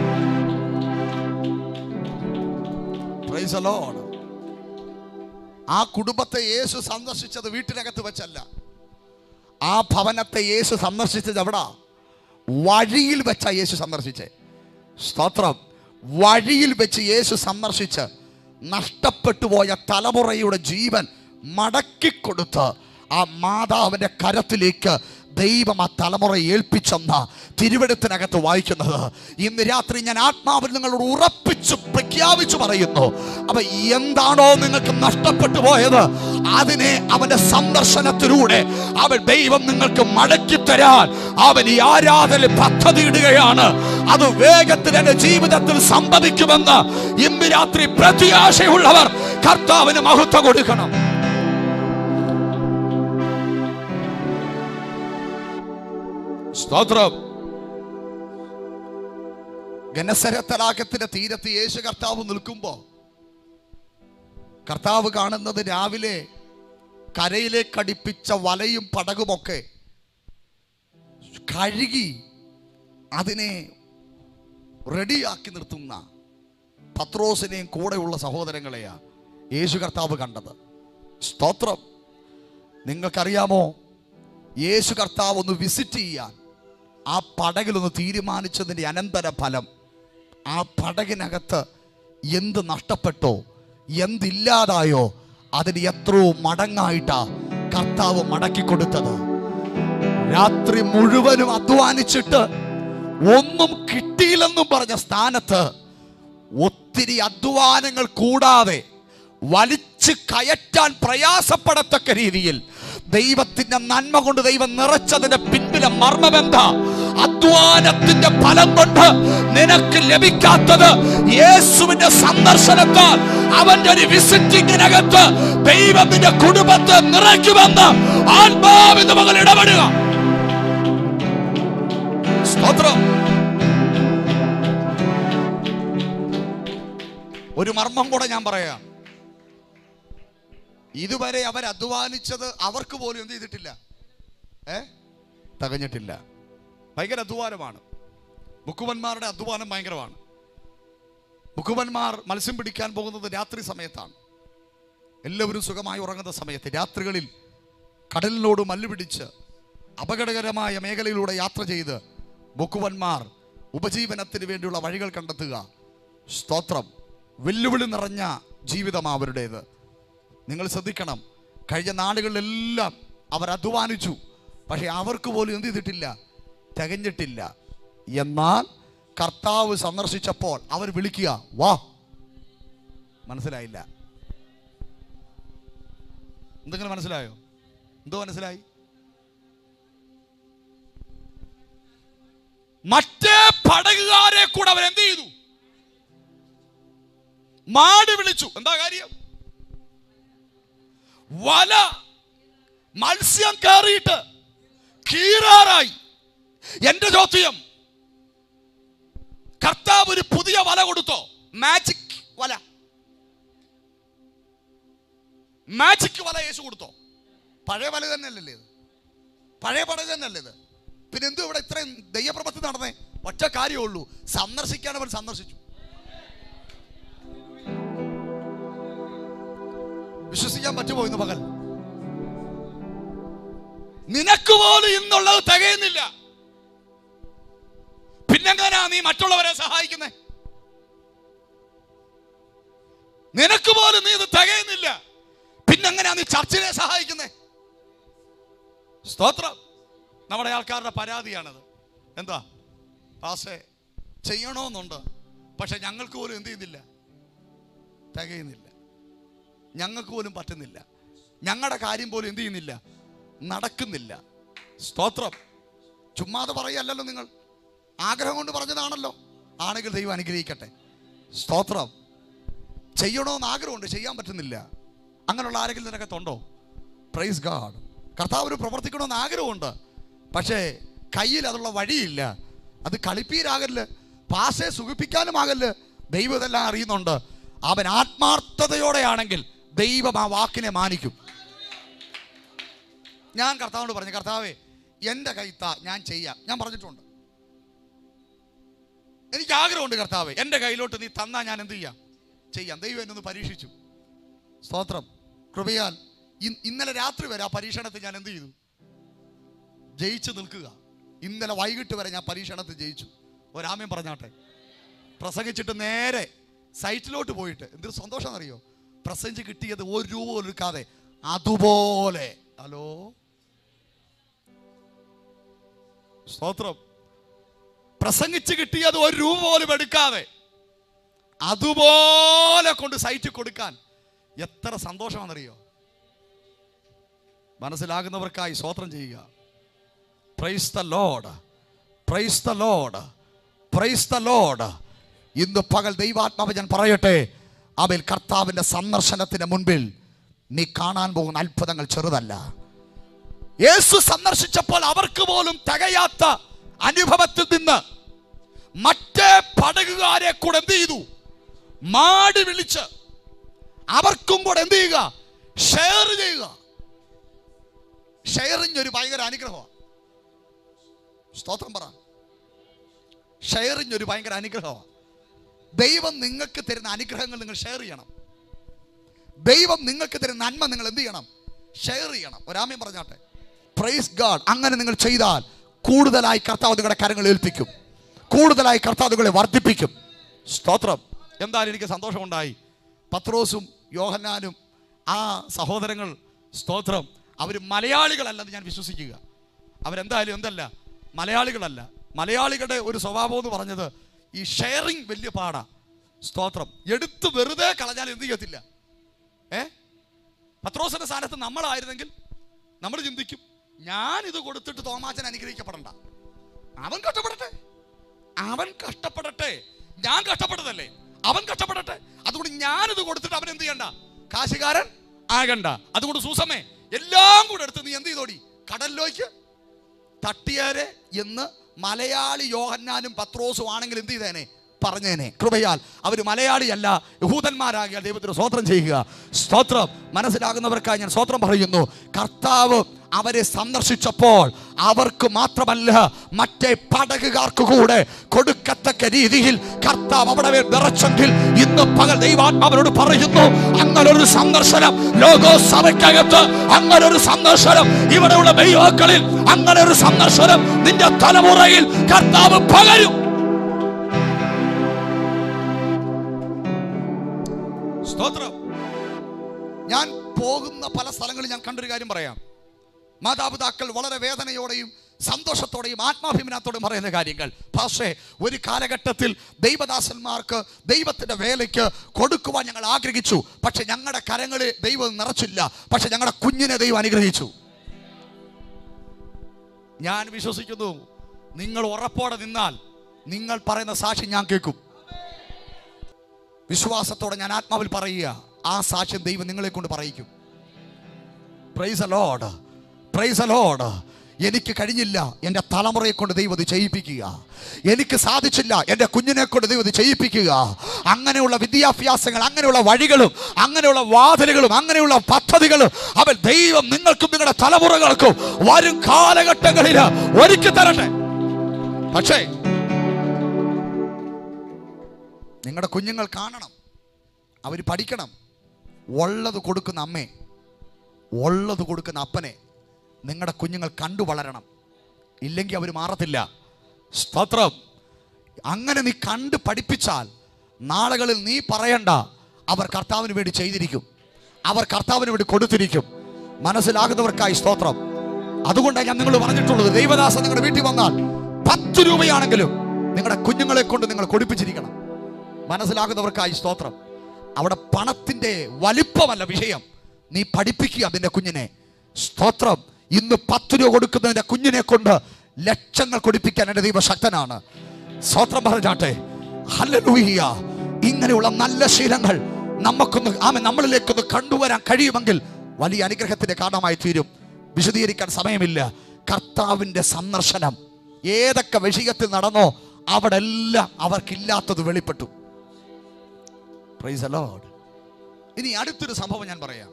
Praise the Lord. ആ കുടുംബത്തെ യേശു സന്ദർശിച്ചത് വീട്ടിനകത്ത് വെച്ചല്ല ആ ഭവനത്തെ യേശു സന്ദർശിച്ചത് എവിടാ വഴിയിൽ വെച്ചാ യേശു സന്ദർശിച്ചേ സ്തോത്രം വഴിയിൽ വെച്ച് യേശു സന്ദർശിച്ച് നഷ്ടപ്പെട്ടു പോയ തലമുറയുടെ ജീവൻ മടക്കിക്കൊടുത്ത് ആ മാതാവിന്റെ കരത്തിലേക്ക് ദൈവം ആ തലമുറ ഏൽപ്പിച്ചെന്ന തിരുവെടുത്തിനകത്ത് വായിക്കുന്നത് ഇന്ന് രാത്രി ഞാൻ ആത്മാവിൽ നിങ്ങളോട് ഉറപ്പിച്ച് പ്രഖ്യാപിച്ചു പറയുന്നു അപ്പൊ എന്താണോ നിങ്ങൾക്ക് നഷ്ടപ്പെട്ടു പോയത് അതിനെ അവന്റെ സന്ദർശനത്തിലൂടെ അവൻ ദൈവം നിങ്ങൾക്ക് മടക്കി തരാൻ അവൻ ഈ ആരാധന പദ്ധതി ഇടുകയാണ് അത് വേഗത്തിൽ എന്റെ ജീവിതത്തിൽ സംഭവിക്കുമെന്ന് ഇന്ന് രാത്രി പ്രത്യാശയുള്ളവർ കർത്താവിന് മഹത്വം കൊടുക്കണം സ്തോത്രം ഗനസര തടാകത്തിന്റെ തീരത്ത് യേശു കർത്താവ് നിൽക്കുമ്പോ കർത്താവ് കാണുന്നത് രാവിലെ കരയിലേക്ക് അടിപ്പിച്ച വലയും പടകുമൊക്കെ കഴുകി അതിനെ റെഡിയാക്കി നിർത്തുന്ന പത്രോസിനെയും കൂടെയുള്ള സഹോദരങ്ങളെയാ യേശു കർത്താവ് കണ്ടത് സ്തോത്രം നിങ്ങൾക്കറിയാമോ യേശു കർത്താവ് ഒന്ന് വിസിറ്റ് ചെയ്യാൻ ആ പടകിലൊന്ന് തീരുമാനിച്ചതിൻ്റെ അനന്തര ഫലം ആ പടകിനകത്ത് എന്ത് നഷ്ടപ്പെട്ടോ എന്തില്ലാതായോ അതിന് എത്രയോ മടങ്ങായിട്ടാ കർത്താവ് മടക്കി കൊടുത്തത് രാത്രി മുഴുവനും അധ്വാനിച്ചിട്ട് ഒന്നും കിട്ടിയില്ലെന്നും പറഞ്ഞ സ്ഥാനത്ത് ഒത്തിരി അധ്വാനങ്ങൾ കൂടാതെ വലിച്ചു കയറ്റാൻ പ്രയാസപ്പെടത്തക്ക രീതിയിൽ ദൈവത്തിന്റെ നന്മ കൊണ്ട് ദൈവം നിറച്ചതിന്റെ പിൻപിലെ മർമ്മമെന്താ അധ്വാനത്തിന്റെ ഫലം കൊണ്ട് നിനക്ക് ലഭിക്കാത്തത് യേശുവിന്റെ സന്ദർശനത്താൽ അവന്റെ ഒരു വിസിറ്റിങ്ങിനകത്ത് ദൈവം നിന്റെ കുടുംബത്തെ നിറയ്ക്കുമെന്ന് ആത്മാവിന്റെ മകൾ ഇടപെടുക സ്തോത്രം ഒരു മർമ്മം കൂടെ ഞാൻ പറയാം ഇതുവരെ അവർ അധ്വാനിച്ചത് അവർക്ക് പോലും എന്ത് ചെയ്തിട്ടില്ല ഏ തികഞ്ഞിട്ടില്ല ഭയങ്കര അധ്വാനമാണ് മുക്കുവന്മാരുടെ അധ്വാനം ഭയങ്കരമാണ് മുക്കുവന്മാർ മത്സ്യം പിടിക്കാൻ പോകുന്നത് രാത്രി സമയത്താണ് എല്ലാവരും സുഖമായി ഉറങ്ങുന്ന സമയത്ത് രാത്രികളിൽ കടലിനോട് മല്ല് പിടിച്ച് അപകടകരമായ മേഖലയിലൂടെ യാത്ര ചെയ്ത് മുക്കുവന്മാർ ഉപജീവനത്തിന് വേണ്ടിയുള്ള വഴികൾ കണ്ടെത്തുക സ്തോത്രം വെല്ലുവിളി നിറഞ്ഞ ജീവിതം അവരുടേത് നിങ്ങൾ ശ്രദ്ധിക്കണം കഴിഞ്ഞ നാളുകളിലെല്ലാം അവർ അധ്വാനിച്ചു പക്ഷെ അവർക്ക് പോലും എന്ത് ചെയ്തിട്ടില്ല തികഞ്ഞിട്ടില്ല എന്നാൽ കർത്താവ് സന്ദർശിച്ചപ്പോൾ അവർ വിളിക്കുക വാ മനസ്സിലായില്ല എന്തെങ്കിലും മനസ്സിലായോ എന്തോ മനസ്സിലായി മറ്റേ പടകുകാരെ കൂടെ അവർ എന്ത് ചെയ്തു മാടി വിളിച്ചു എന്താ കാര്യം വല മത്സ്യം കയറിയിട്ട് കീറാറായി എന്റെ ചോദ്യം കർത്താവ് ഒരു പുതിയ വല കൊടുത്തോ മാജിക് വല മാജിക് വല യേശു കൊടുത്തോ പഴയ വല തന്നെയല്ലേ ഇത് പഴയ പട തന്നെയല്ലേ ഇത് പിന്നെ എന്തു ഇവിടെ ഇത്രയും ദയ്യപ്രപത്തി നടന്നേ ഒറ്റ കാര്യമേ ഉള്ളൂ സന്ദർശിക്കാൻ അവൻ സന്ദർശിച്ചു വിശ്വസിക്കാൻ പറ്റുമോ ഇന്ന് പകൽ നിനക്ക് പോലും ഇന്നുള്ളത് തികയുന്നില്ല പിന്നെങ്ങനാ നീ മറ്റുള്ളവരെ സഹായിക്കുന്നേ നിനക്ക് പോലും നീ ഇത് തികയുന്നില്ല പിന്നെങ്ങനെയാ നീ ചർച്ചിനെ സഹായിക്കുന്നേ സ്തോത്രം നമ്മുടെ ആൾക്കാരുടെ പരാതിയാണത് എന്താ പാസേ ചെയ്യണമെന്നുണ്ട് പക്ഷെ ഞങ്ങൾക്ക് പോലും എന്ത് ചെയ്യുന്നില്ല തികയുന്നില്ല ഞങ്ങൾക്ക് പോലും പറ്റുന്നില്ല ഞങ്ങളുടെ കാര്യം പോലും എന്ത് ചെയ്യുന്നില്ല നടക്കുന്നില്ല സ്തോത്രം ചുമ്മാതെ പറയല്ലോ നിങ്ങൾ ആഗ്രഹം കൊണ്ട് പറഞ്ഞതാണല്ലോ ആണെങ്കിൽ ദൈവം അനുഗ്രഹിക്കട്ടെ സ്തോത്രം ചെയ്യണമെന്ന് ആഗ്രഹമുണ്ട് ചെയ്യാൻ പറ്റുന്നില്ല അങ്ങനെയുള്ള ആരെങ്കിലും നിനക്കത്തുണ്ടോ പ്രൈസ് ഗാഡ് കർത്താവിന് പ്രവർത്തിക്കണമെന്ന് ആഗ്രഹമുണ്ട് പക്ഷേ കയ്യിൽ അതുള്ള വഴിയില്ല അത് കളിപ്പീരാകല്ല് പാസെ സുഖിപ്പിക്കാനും ആകല്ല് ദൈവം ഇതെല്ലാം അറിയുന്നുണ്ട് അവൻ ആത്മാർത്ഥതയോടെയാണെങ്കിൽ ദൈവം ആ വാക്കിനെ മാനിക്കും ഞാൻ കർത്താവിനോട് പറഞ്ഞു കർത്താവേ എൻ്റെ കൈത്ത ഞാൻ ചെയ്യാം ഞാൻ പറഞ്ഞിട്ടുണ്ട് എനിക്ക് ആഗ്രഹമുണ്ട് കർത്താവേ എൻ്റെ കയ്യിലോട്ട് നീ തന്നാ ഞാൻ എന്ത് ചെയ്യാം ചെയ്യാം ദൈവം എന്നെ ഒന്ന് പരീക്ഷിച്ചു സ്തോത്രം കൃപയാൽ ഇ- ഇന്നലെ രാത്രി വരെ ആ പരീക്ഷണത്തിൽ ഞാൻ എന്ത് ചെയ്തു ജയിച്ചു നിൽക്കുക ഇന്നലെ വൈകിട്ട് വരെ ഞാൻ പരീക്ഷണത്തിൽ ജയിച്ചു ഒരാമയും പറഞ്ഞാട്ടെ പ്രസംഗിച്ചിട്ട് നേരെ സൈറ്റിലോട്ട് പോയിട്ട് എന്തൊരു സന്തോഷം അറിയോ പ്രസംഗിച്ച് കിട്ടിയത് ഒരു രൂപ പോലും എടുക്കാതെ അതുപോലെ ഹലോ സ്തോത്രം പ്രസംഗിച്ച് കിട്ടിയത് ഒരു രൂപ പോലും എടുക്കാതെ അതുപോലെ കൊണ്ട് സൈറ്റിൽ കൊടുക്കാൻ എത്ര സന്തോഷമാണെന്നറിയോ മനസ്സിലാകുന്നവർക്കായി സ്വോത്രം ചെയ്യുക praise the Lord praise the Lord praise the Lord ഇന്ന് പകൽ ദൈവാത്മാവ് ഞാൻ പറയട്ടെ അവൽ കർത്താവിന്റെ സന്ദർശനത്തിന് മുൻപിൽ നീ കാണാൻ പോകുന്ന അത്ഭുതങ്ങൾ ചെറുതല്ല യേശു സന്ദർശിച്ചപ്പോൾ അവർക്ക് പോലും തികയാത്ത അനുഭവത്തിൽ നിന്ന് മറ്റേ പടകുകാരെ കൂടെ എന്ത് ചെയ്തു മാടി വിളിച്ച് അവർക്കും കൂടെ എന്ത് ചെയ്യുക ഷെയർ ചെയ്യുക ഷെയറിങ് ഒരു ഭയങ്കര അനുഗ്രഹമാണ് സ്തോത്രം പറ ഷെയറിങ് ഒരു ഭയങ്കര അനുഗ്രഹമാണ് ദൈവം നിങ്ങൾക്ക് തരുന്ന അനുഗ്രഹങ്ങൾ നിങ്ങൾ ഷെയർ ചെയ്യണം ദൈവം നിങ്ങൾക്ക് തരുന്ന നന്മ നിങ്ങൾ എന്ത് ചെയ്യണം ഷെയർ ചെയ്യണം ഒരാമയും പറഞ്ഞാട്ടെ പ്രൈസ് ഗാഡ് അങ്ങനെ നിങ്ങൾ ചെയ്താൽ കൂടുതലായി കർത്താവ് നിങ്ങളുടെ കരങ്ങൾ ഏൽപ്പിക്കും കൂടുതലായി കർത്താവ് നിങ്ങളെ വർദ്ധിപ്പിക്കും സ്തോത്രം എന്തായാലും എനിക്ക് സന്തോഷമുണ്ടായി പത്രോസും യോഹന്നാനും ആ സഹോദരങ്ങൾ സ്തോത്രം അവർ മലയാളികളല്ലെന്ന് ഞാൻ വിശ്വസിക്കുക അവരെന്തായാലും എന്തല്ല മലയാളികളല്ല മലയാളികളുടെ ഒരു സ്വഭാവം എന്ന് പറഞ്ഞത് ഈ ഷെയറിങ് വലിയ പാടാ സ്തോത്രം എടുത്ത് വെറുതെ കളഞ്ഞാൽ എന്ത് ചെയ്യത്തില്ല ഏ പത്രോസിന്റെ സ്ഥാനത്ത് നമ്മളായിരുന്നെങ്കിൽ നമ്മൾ ചിന്തിക്കും ഞാൻ ഇത് കൊടുത്തിട്ട് തോമാച്ചൻ അനുഗ്രഹിക്കപ്പെടണ്ട അവൻ കഷ്ടപ്പെടട്ടെ അവൻ കഷ്ടപ്പെടട്ടെ ഞാൻ കഷ്ടപ്പെട്ടതല്ലേ അവൻ കഷ്ടപ്പെടട്ടെ അതുകൊണ്ട് ഞാനിത് കൊടുത്തിട്ട് അവൻ എന്ത് ചെയ്യണ്ട കാശുകാരൻ ആകണ്ട അതുകൊണ്ട് സൂസമ്മേ എല്ലാം കൂടെ എടുത്ത് നീ എന്ത് ചെയ്തോടി കടലിലേക്ക് തട്ടിയാരെ എന്ന് മലയാളി യോഹന്നാനും പത്രോസും ആണെങ്കിൽ എന്ത് ചെയ്തേനെ പറഞ്ഞേനെ കൃപയാൽ അവർ മലയാളിയല്ല യഹൂദന്മാരാകിയ ദൈവത്തിന് സ്തോത്രം ചെയ്യുക സ്തോത്രം മനസ്സിലാകുന്നവർക്കായി ഞാൻ സ്തോത്രം പറയുന്നു കർത്താവ് അവരെ സന്ദർശിച്ചപ്പോൾ അവർക്ക് മാത്രമല്ല മറ്റേ പടകുകാർക്ക് കൂടെ കൊടുക്കത്തക്ക രീതിയിൽ കർത്താവ് അവിടെ മേൽ നിറച്ചെങ്കിൽ ഇന്ന് പകൽ ദൈവാത്മാവരോട് പറയുന്നു അങ്ങനെ ഒരു സന്ദർശനം ലോകോ സഭയ്ക്കകത്ത് അങ്ങനെ ഒരു സന്ദർശനം ഇവിടെയുള്ള ദൈവക്കളിൽ അങ്ങനെ ഒരു സന്ദർശനം നിന്റെ തലമുറയിൽ കർത്താവ് പകരും സ്തോത്രം ഞാൻ പോകുന്ന പല സ്ഥലങ്ങളിൽ ഞാൻ കണ്ടൊരു കാര്യം പറയാം മാതാപിതാക്കൾ വളരെ വേദനയോടെയും സന്തോഷത്തോടെയും ആത്മാഭിമാനത്തോടെയും പറയുന്ന കാര്യങ്ങൾ പക്ഷേ ഒരു കാലഘട്ടത്തിൽ ദൈവദാസന്മാർക്ക് ദൈവത്തിന്റെ വേലയ്ക്ക് കൊടുക്കുവാൻ ഞങ്ങൾ ആഗ്രഹിച്ചു പക്ഷെ ഞങ്ങളുടെ കരങ്ങളിൽ ദൈവം നിറച്ചില്ല പക്ഷെ ഞങ്ങളുടെ കുഞ്ഞിനെ ദൈവം അനുഗ്രഹിച്ചു ഞാൻ വിശ്വസിക്കുന്നു നിങ്ങൾ ഉറപ്പോടെ നിന്നാൽ നിങ്ങൾ പറയുന്ന സാക്ഷി ഞാൻ കേൾക്കും വിശ്വാസത്തോടെ ഞാൻ ആത്മാവിൽ പറയുക ആ സാക്ഷ്യം ദൈവം നിങ്ങളെ കൊണ്ട് പറയിക്കും പ്രൈസ് അലോഡ് പ്രൈസ് അലോഡ് എനിക്ക് കഴിഞ്ഞില്ല എൻ്റെ തലമുറയെ കൊണ്ട് ദൈവം ഇത് ചെയ്യിപ്പിക്കുക എനിക്ക് സാധിച്ചില്ല എൻ്റെ കുഞ്ഞിനെ കൊണ്ട് ദൈവം ഇത് ചെയ്യിപ്പിക്കുക അങ്ങനെയുള്ള വിദ്യാഭ്യാസങ്ങൾ അങ്ങനെയുള്ള വഴികളും അങ്ങനെയുള്ള വാതിലുകളും അങ്ങനെയുള്ള പദ്ധതികളും അവൻ ദൈവം നിങ്ങൾക്കും നിങ്ങളുടെ തലമുറകൾക്കും വരും കാലഘട്ടങ്ങളിൽ ഒരുക്കി തരട്ടെ പക്ഷേ നിങ്ങളുടെ കുഞ്ഞുങ്ങൾ കാണണം അവർ പഠിക്കണം ഉള്ളത് കൊടുക്കുന്ന അമ്മേ ഉള്ളത് കൊടുക്കുന്ന അപ്പനെ നിങ്ങളുടെ കുഞ്ഞുങ്ങൾ കണ്ടു വളരണം ഇല്ലെങ്കിൽ അവർ മാറത്തില്ല സ്തോത്രം അങ്ങനെ നീ കണ്ട് പഠിപ്പിച്ചാൽ നാളുകളിൽ നീ പറയണ്ട അവർ കർത്താവിന് വേണ്ടി ചെയ്തിരിക്കും അവർ കർത്താവിന് വേണ്ടി കൊടുത്തിരിക്കും മനസ്സിലാകുന്നവർക്കായി സ്തോത്രം അതുകൊണ്ടാണ് ഞാൻ നിങ്ങൾ പറഞ്ഞിട്ടുള്ളത് ദൈവദാസൻ നിങ്ങളുടെ വീട്ടിൽ വന്നാൽ പത്ത് രൂപയാണെങ്കിലും നിങ്ങളുടെ കുഞ്ഞുങ്ങളെ കൊണ്ട് നിങ്ങൾ കൊടുപ്പിച്ചിരിക്കണം മനസ്സിലാകുന്നവർക്കായി സ്തോത്രം അവിടെ പണത്തിന്റെ വലിപ്പമല്ല വിഷയം നീ പഠിപ്പിക്കുക നിന്റെ കുഞ്ഞിനെ സ്തോത്രം ഇന്ന് പത്ത് രൂപ കൊടുക്കുന്നതിന്റെ കുഞ്ഞിനെ കൊണ്ട് ലക്ഷങ്ങൾ കൊടുപ്പിക്കാൻ എൻ്റെ ദൈവ ശക്തനാണ് സ്തോത്രം പറഞ്ഞാട്ടെ ഹല്ലേലൂയ ഇങ്ങനെയുള്ള നല്ല ശീലങ്ങൾ നമുക്കൊന്ന് ആമെ നമ്മളിലേക്കൊന്ന് കണ്ടുവരാൻ കഴിയുമെങ്കിൽ വലിയ അനുഗ്രഹത്തിന്റെ കാരണമായി തീരും വിശദീകരിക്കാൻ സമയമില്ല കർത്താവിന്റെ സന്ദർശനം ഏതൊക്കെ വിഷയത്തിൽ നടന്നോ അവിടെ എല്ലാം അവർക്കില്ലാത്തത് വെളിപ്പെട്ടു പ്രൈസ് ലോഡ് ഇനി അടുത്തൊരു സംഭവം ഞാൻ പറയാം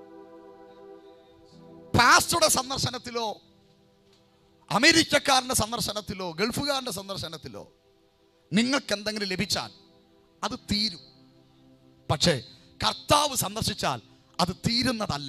പാസ്റ്ററുടെ സന്ദർശനത്തിലോ അമേരിക്കക്കാരന്റെ സന്ദർശനത്തിലോ ഗൾഫുകാരന്റെ സന്ദർശനത്തിലോ നിങ്ങൾക്ക് എന്തെങ്കിലും ലഭിച്ചാൽ അത് തീരും പക്ഷേ കർത്താവ് സന്ദർശിച്ചാൽ അത് തീരുന്നതല്ല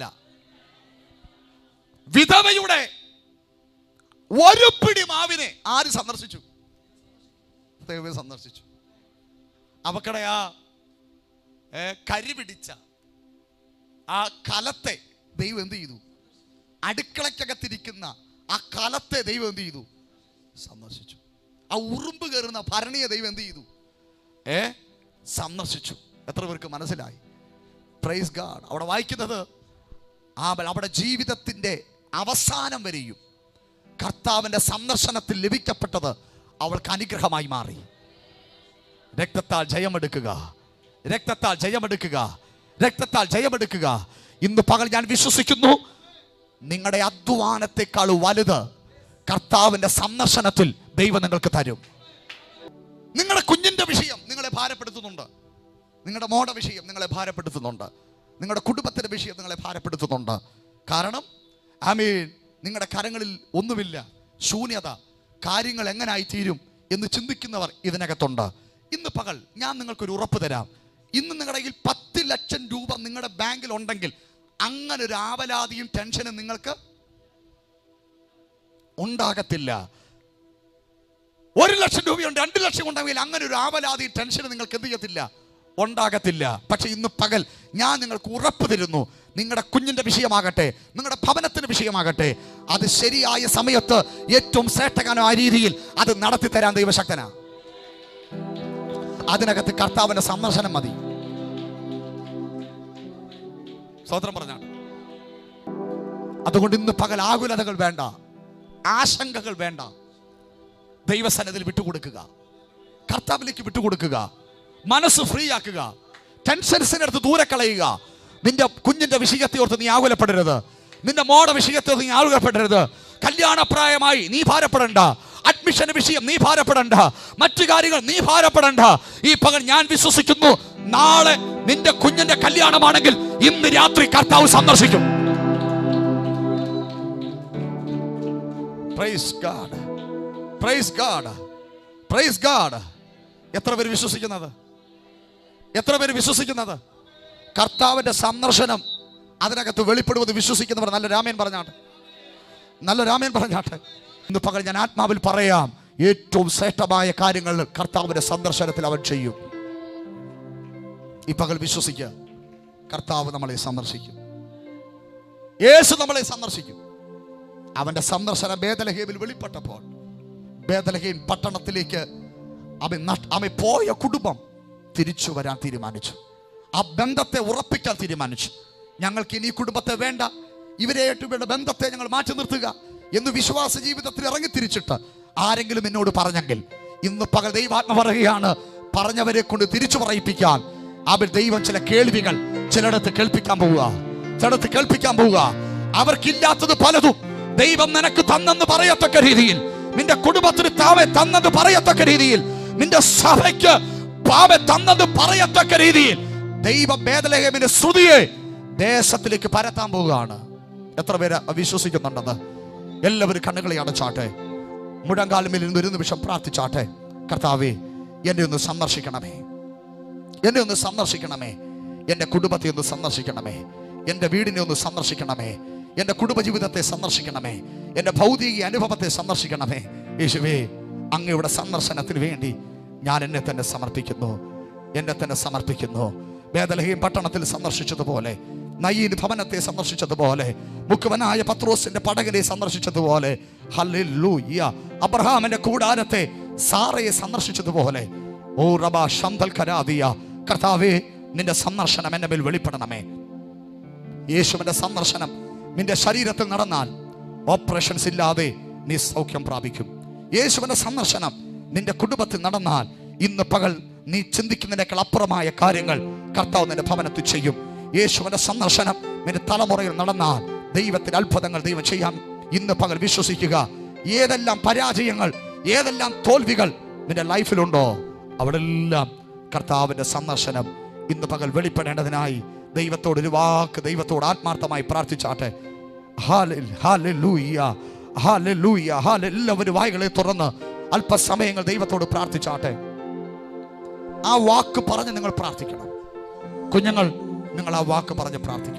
വിധവയുടെ ഒരു പിടി മാവിനെ ആര് സന്ദർശിച്ചു ദൈവം സന്ദർശിച്ചു അവക്കടെ ആ ഏ, കരി പിടിച്ച ആ കലത്തെ ദൈവം എന്ത് ചെയ്തു അടുക്കളയ്ക്കകത്തിരിക്കുന്ന ആ കലത്തെ ദൈവം എന്ത് ചെയ്തു സന്ദർശിച്ചു ആ ഉറുമ്പ് കയറുന്ന ഭരണിയെ ദൈവം എന്ത് ചെയ്തു ഏ സന്ദർശിച്ചു എത്ര പേർക്ക് മനസ്സിലായി പ്രൈസ് ഗാഡ് അവിടെ വായിക്കുന്നത് ആ അവിടെ ജീവിതത്തിൻ്റെ അവസാനം വരെയും കർത്താവിൻ്റെ സന്ദർശനത്തിൽ ലഭിക്കപ്പെട്ടത് അവൾക്ക് അനുഗ്രഹമായി മാറി രക്തത്താൽ ജയമെടുക്കുക രക്തത്താൽ ജയമെടുക്കുക രക്തത്താൽ ജയമെടുക്കുക ഇന്ന് പകൽ ഞാൻ വിശ്വസിക്കുന്നു നിങ്ങളുടെ അധ്വാനത്തെക്കാൾ വലുത് കർത്താവിന്റെ സന്ദർശനത്തിൽ ദൈവം നിങ്ങൾക്ക് തരും നിങ്ങളുടെ കുഞ്ഞിന്റെ വിഷയം നിങ്ങളെ ഭാരപ്പെടുത്തുന്നുണ്ട് നിങ്ങളുടെ മോടെ വിഷയം നിങ്ങളെ ഭാരപ്പെടുത്തുന്നുണ്ട് നിങ്ങളുടെ കുടുംബത്തിന്റെ വിഷയം നിങ്ങളെ ഭാരപ്പെടുത്തുന്നുണ്ട് കാരണം ഐ മീൻ നിങ്ങളുടെ കരങ്ങളിൽ ഒന്നുമില്ല ശൂന്യത കാര്യങ്ങൾ എങ്ങനായി തീരും എന്ന് ചിന്തിക്കുന്നവർ ഇതിനകത്തുണ്ട് ഇന്ന് പകൽ ഞാൻ നിങ്ങൾക്കൊരു ഉറപ്പ് തരാം ഇന്ന് നിങ്ങളുടെ കയ്യിൽ പത്ത് ലക്ഷം രൂപ നിങ്ങളുടെ ബാങ്കിൽ ഉണ്ടെങ്കിൽ അങ്ങനെ ഒരു ആവലാതിയും ടെൻഷനും നിങ്ങൾക്ക് ഉണ്ടാകത്തില്ല ഒരു ലക്ഷം രൂപയുണ്ട് രണ്ട് ലക്ഷം ഉണ്ടെങ്കിൽ അങ്ങനെ ഒരു ആവലാതി ടെൻഷൻ നിങ്ങൾക്ക് എന്ത് ചെയ്യത്തില്ല ഉണ്ടാകത്തില്ല പക്ഷെ ഇന്ന് പകൽ ഞാൻ നിങ്ങൾക്ക് ഉറപ്പ് തരുന്നു നിങ്ങളുടെ കുഞ്ഞിന്റെ വിഷയമാകട്ടെ നിങ്ങളുടെ ഭവനത്തിന്റെ വിഷയമാകട്ടെ അത് ശരിയായ സമയത്ത് ഏറ്റവും ശ്രേഷ്ഠകരമായ രീതിയിൽ അത് നടത്തി തരാൻ ദൈവശക്തനാ അതിനകത്ത് കർത്താവിന്റെ സന്ദർശനം മതി സ്വതന്ത്രം പറഞ്ഞാണ് അതുകൊണ്ട് ഇന്ന് പകൽ ആകുലതകൾ വേണ്ട ആശങ്കകൾ വേണ്ട ദൈവസന്നതിൽ വിട്ടുകൊടുക്കുക കർത്താവിലേക്ക് വിട്ടുകൊടുക്കുക മനസ്സ് ഫ്രീ ആക്കുക ടെൻഷൻസിനെ അടുത്ത് ദൂരെ കളയുക നിന്റെ കുഞ്ഞിന്റെ വിഷയത്തെ ഓർത്ത് നീ ആകുലപ്പെടരുത് നിന്റെ മോടെ വിഷയത്തെ ഓർത്ത് നീ ആകുലപ്പെടരുത് കല്യാണപ്രായമായി നീ ഭാരപ്പെടണ്ട അഡ്മിഷൻ വിഷയം നീ ഭാരപ്പെടണ്ട മറ്റു കാര്യങ്ങൾ നീ ഭാരപ്പെടണ്ട ഈ പകൽ ഞാൻ വിശ്വസിക്കുന്നു നാളെ നിന്റെ കുഞ്ഞിന്റെ കല്യാണമാണെങ്കിൽ ഇന്ന് രാത്രി കർത്താവ് സന്ദർശിക്കും praise God praise God praise God എത്ര പേര് വിശ്വസിക്കുന്നത് എത്ര പേര് വിശ്വസിക്കുന്നത് കർത്താവിന്റെ സന്ദർശനം അതിനകത്ത് വെളിപ്പെടുമെന്ന് വിശ്വസിക്കുന്നവർ നല്ല രാമൻ പറഞ്ഞാട്ടെ നല്ല രാമൻ പറഞ്ഞാട്ടെ ഇന്ന് പകൽ ഞാൻ ആത്മാവിൽ പറയാം ഏറ്റവും ശ്രേഷ്ഠമായ കാര്യങ്ങൾ കർത്താവിന്റെ സന്ദർശനത്തിൽ അവൻ ചെയ്യും ഈ പകൽ വിശ്വസിക്കുക കർത്താവ് നമ്മളെ സന്ദർശിക്കും യേശു നമ്മളെ സന്ദർശിക്കും അവന്റെ സന്ദർശനം ബേദലഹേമിൽ വെളിപ്പെട്ടപ്പോൾ ബേദലഹേം പട്ടണത്തിലേക്ക് അവൻ നഷ്- അവൻ പോയ കുടുംബം തിരിച്ചു വരാൻ തീരുമാനിച്ചു ആ ബന്ധത്തെ ഉറപ്പിക്കാൻ തീരുമാനിച്ചു ഞങ്ങൾക്ക് ഇനി ഈ കുടുംബത്തെ വേണ്ട ഇവരെയായിട്ടുള്ള ബന്ധത്തെ ഞങ്ങൾ മാറ്റി നിർത്തുക എന്ന് വിശ്വാസ ജീവിതത്തിൽ ഇറങ്ങി തിരിച്ചിട്ട് ആരെങ്കിലും എന്നോട് പറഞ്ഞെങ്കിൽ ഇന്ന് പകൽ ദൈവാത്മ പറയുകയാണ് പറഞ്ഞവരെ കൊണ്ട് തിരിച്ചു പറയിപ്പിക്കാൻ അവർ ദൈവം ചില കേൾവികൾ ചിലയിടത്ത് കേൾപ്പിക്കാൻ പോവുക ചിലടത്ത് കേൾപ്പിക്കാൻ പോവുക അവർക്കില്ലാത്തത് പലതും ദൈവം നിനക്ക് തന്നെന്ന് പറയത്തക്ക രീതിയിൽ നിന്റെ കുടുംബത്തിന് താവെ തന്നത് പറയത്തക്ക രീതിയിൽ നിന്റെ സഭയ്ക്ക് പാവെ തന്നത് പറയത്തക്ക രീതിയിൽ ദൈവം ബേദലഹേമിന്റെ ശ്രുതിയെ ദേശത്തിലേക്ക് പരത്താൻ പോവുകയാണ് എത്ര പേര് വിശ്വസിക്കുന്നുണ്ടെന്ന് എല്ലാവരും കണ്ണുകളെ അടച്ചാട്ടെ മുഴങ്കാലുമിൽ നിന്ന് ഒരു നിമിഷം പ്രാർത്ഥിച്ചാട്ടെ കർത്താവേ എന്നെ ഒന്ന് സന്ദർശിക്കണമേ എന്നെ ഒന്ന് സന്ദർശിക്കണമേ എൻ്റെ കുടുംബത്തെ ഒന്ന് സന്ദർശിക്കണമേ എൻ്റെ വീടിനെ ഒന്ന് സന്ദർശിക്കണമേ എൻ്റെ കുടുംബജീവിതത്തെ സന്ദർശിക്കണമേ എൻ്റെ ഭൗതിക അനുഭവത്തെ സന്ദർശിക്കണമേ യേശുവേ അങ്ങയുടെ സന്ദർശനത്തിന് വേണ്ടി ഞാൻ എന്നെ തന്നെ സമർപ്പിക്കുന്നു എന്നെ തന്നെ സമർപ്പിക്കുന്നു വേദലഹീം പട്ടണത്തിൽ സന്ദർശിച്ചതുപോലെ നയീൻ ഭവനത്തെ സന്ദർശിച്ചതുപോലെ മുക്കുവനായ പത്രോസിന്റെ പടകിനെ സന്ദർശിച്ചതുപോലെ ഹല്ലേലൂയ അബ്രഹാമിന്റെ കൂടാരത്തെ സാറയെ സന്ദർശിച്ചതുപോലെ ഓ റബ ശന്തൽ കരാദിയ കർത്താവേ നിന്റെ സന്ദർശനം എന്നെ മേൽ വെളിപ്പെടണമേ യേശുവിന്റെ സന്ദർശനം നിന്റെ ശരീരത്തിൽ നടന്നാൽ ഓപ്പറേഷൻസ് ഇല്ലാതെ നീ സൗഖ്യം പ്രാപിക്കും യേശുവിന്റെ സന്ദർശനം നിന്റെ കുടുംബത്തിൽ നടന്നാൽ ഇന്ന് പകൽ നീ ചിന്തിക്കുന്നതിനേക്കാൾ അപ്പുറമായ കാര്യങ്ങൾ കർത്താവ് നിന്റെ ഭവനത്തിൽ ചെയ്യും യേശുവിന്റെ സന്ദർശനം നിന്റെ തലമുറയിൽ നടന്നാൽ ദൈവത്തിന്റെ അത്ഭുതങ്ങൾ ദൈവം ചെയ്യാൻ ഇന്ന് പകൽ വിശ്വസിക്കുക ഏതെല്ലാം പരാജയങ്ങൾ ഏതെല്ലാം തോൽവികൾ നിന്റെ ലൈഫിലുണ്ടോ അവിടെ എല്ലാം കർത്താവിന്റെ സന്ദർശനം ഇന്ന് പകൽ വെളിപ്പെടേണ്ടതിനായി ദൈവത്തോട് ഒരു വാക്ക് ദൈവത്തോട് ആത്മാർത്ഥമായി പ്രാർത്ഥിച്ചാട്ടെ ഹാലെ- ഹാലെലൂയ, ഹാലെലൂയ, ഹാലെ- എല്ലാവരും വായികളെ തുറന്ന് അല്പസമയങ്ങൾ ദൈവത്തോട് പ്രാർത്ഥിച്ചാട്ടെ ആ വാക്ക് പറഞ്ഞ് നിങ്ങൾ പ്രാർത്ഥിക്കണം കുഞ്ഞുങ്ങൾ നിങ്ങൾ ആ വാക്ക് പറഞ്ഞ് പ്രാർത്ഥിക്കണം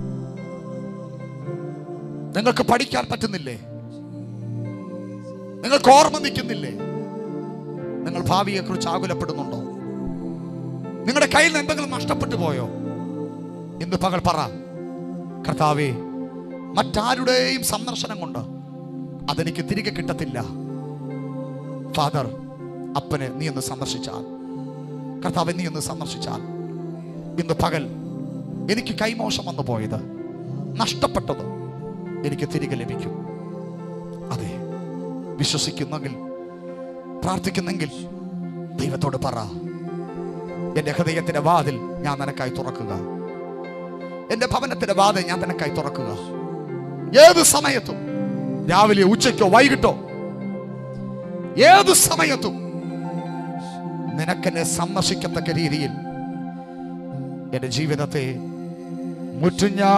നിങ്ങൾക്ക് പഠിക്കാൻ പറ്റുന്നില്ലേ നിങ്ങൾക്ക് ഓർമ്മ നിൽക്കുന്നില്ലേ നിങ്ങൾ ഭാവിയെക്കുറിച്ച് ആകുലപ്പെടുന്നുണ്ടോ നിങ്ങളുടെ കയ്യിൽ നിന്ന് എന്തെങ്കിലും നഷ്ടപ്പെട്ടു പോയോ ഇന്ന് പകൽ പറ കർത്താവേ മറ്റാരുടെയും സന്ദർശനം കൊണ്ട് അതെനിക്ക് തിരികെ കിട്ടത്തില്ല ഫാദർ അപ്പനെ നീ ഒന്ന് സന്ദർശിച്ചാൽ കർത്താവ് നീ ഒന്ന് സന്ദർശിച്ചാൽ ഇന്ന് പകൽ എനിക്ക് കൈമോശം വന്നു പോയത് നഷ്ടപ്പെട്ടത് എനിക്ക് തിരികെ ലഭിക്കും അതെ വിശ്വസിക്കുന്നെങ്കിൽ പ്രാർത്ഥിക്കുന്നെങ്കിൽ ദൈവത്തോട് പറ എന്റെ ഹൃദയത്തിന്റെ വാതിൽ ഞാൻ നിനക്കായി തുറക്കുക എന്റെ ഭവനത്തിന്റെ വാതിൽ ഞാൻ നിനക്കായി തുറക്കുക ഏത് സമയത്തും രാവിലെ ഉച്ചയ്ക്കോ വൈകിട്ടോ ഏത് സമയത്തും നിനക്കെന്നെ സന്ദർശിക്കത്തക്ക രീതിയിൽ എന്റെ ജീവിതത്തെ മുറ്റുഞ്ഞാ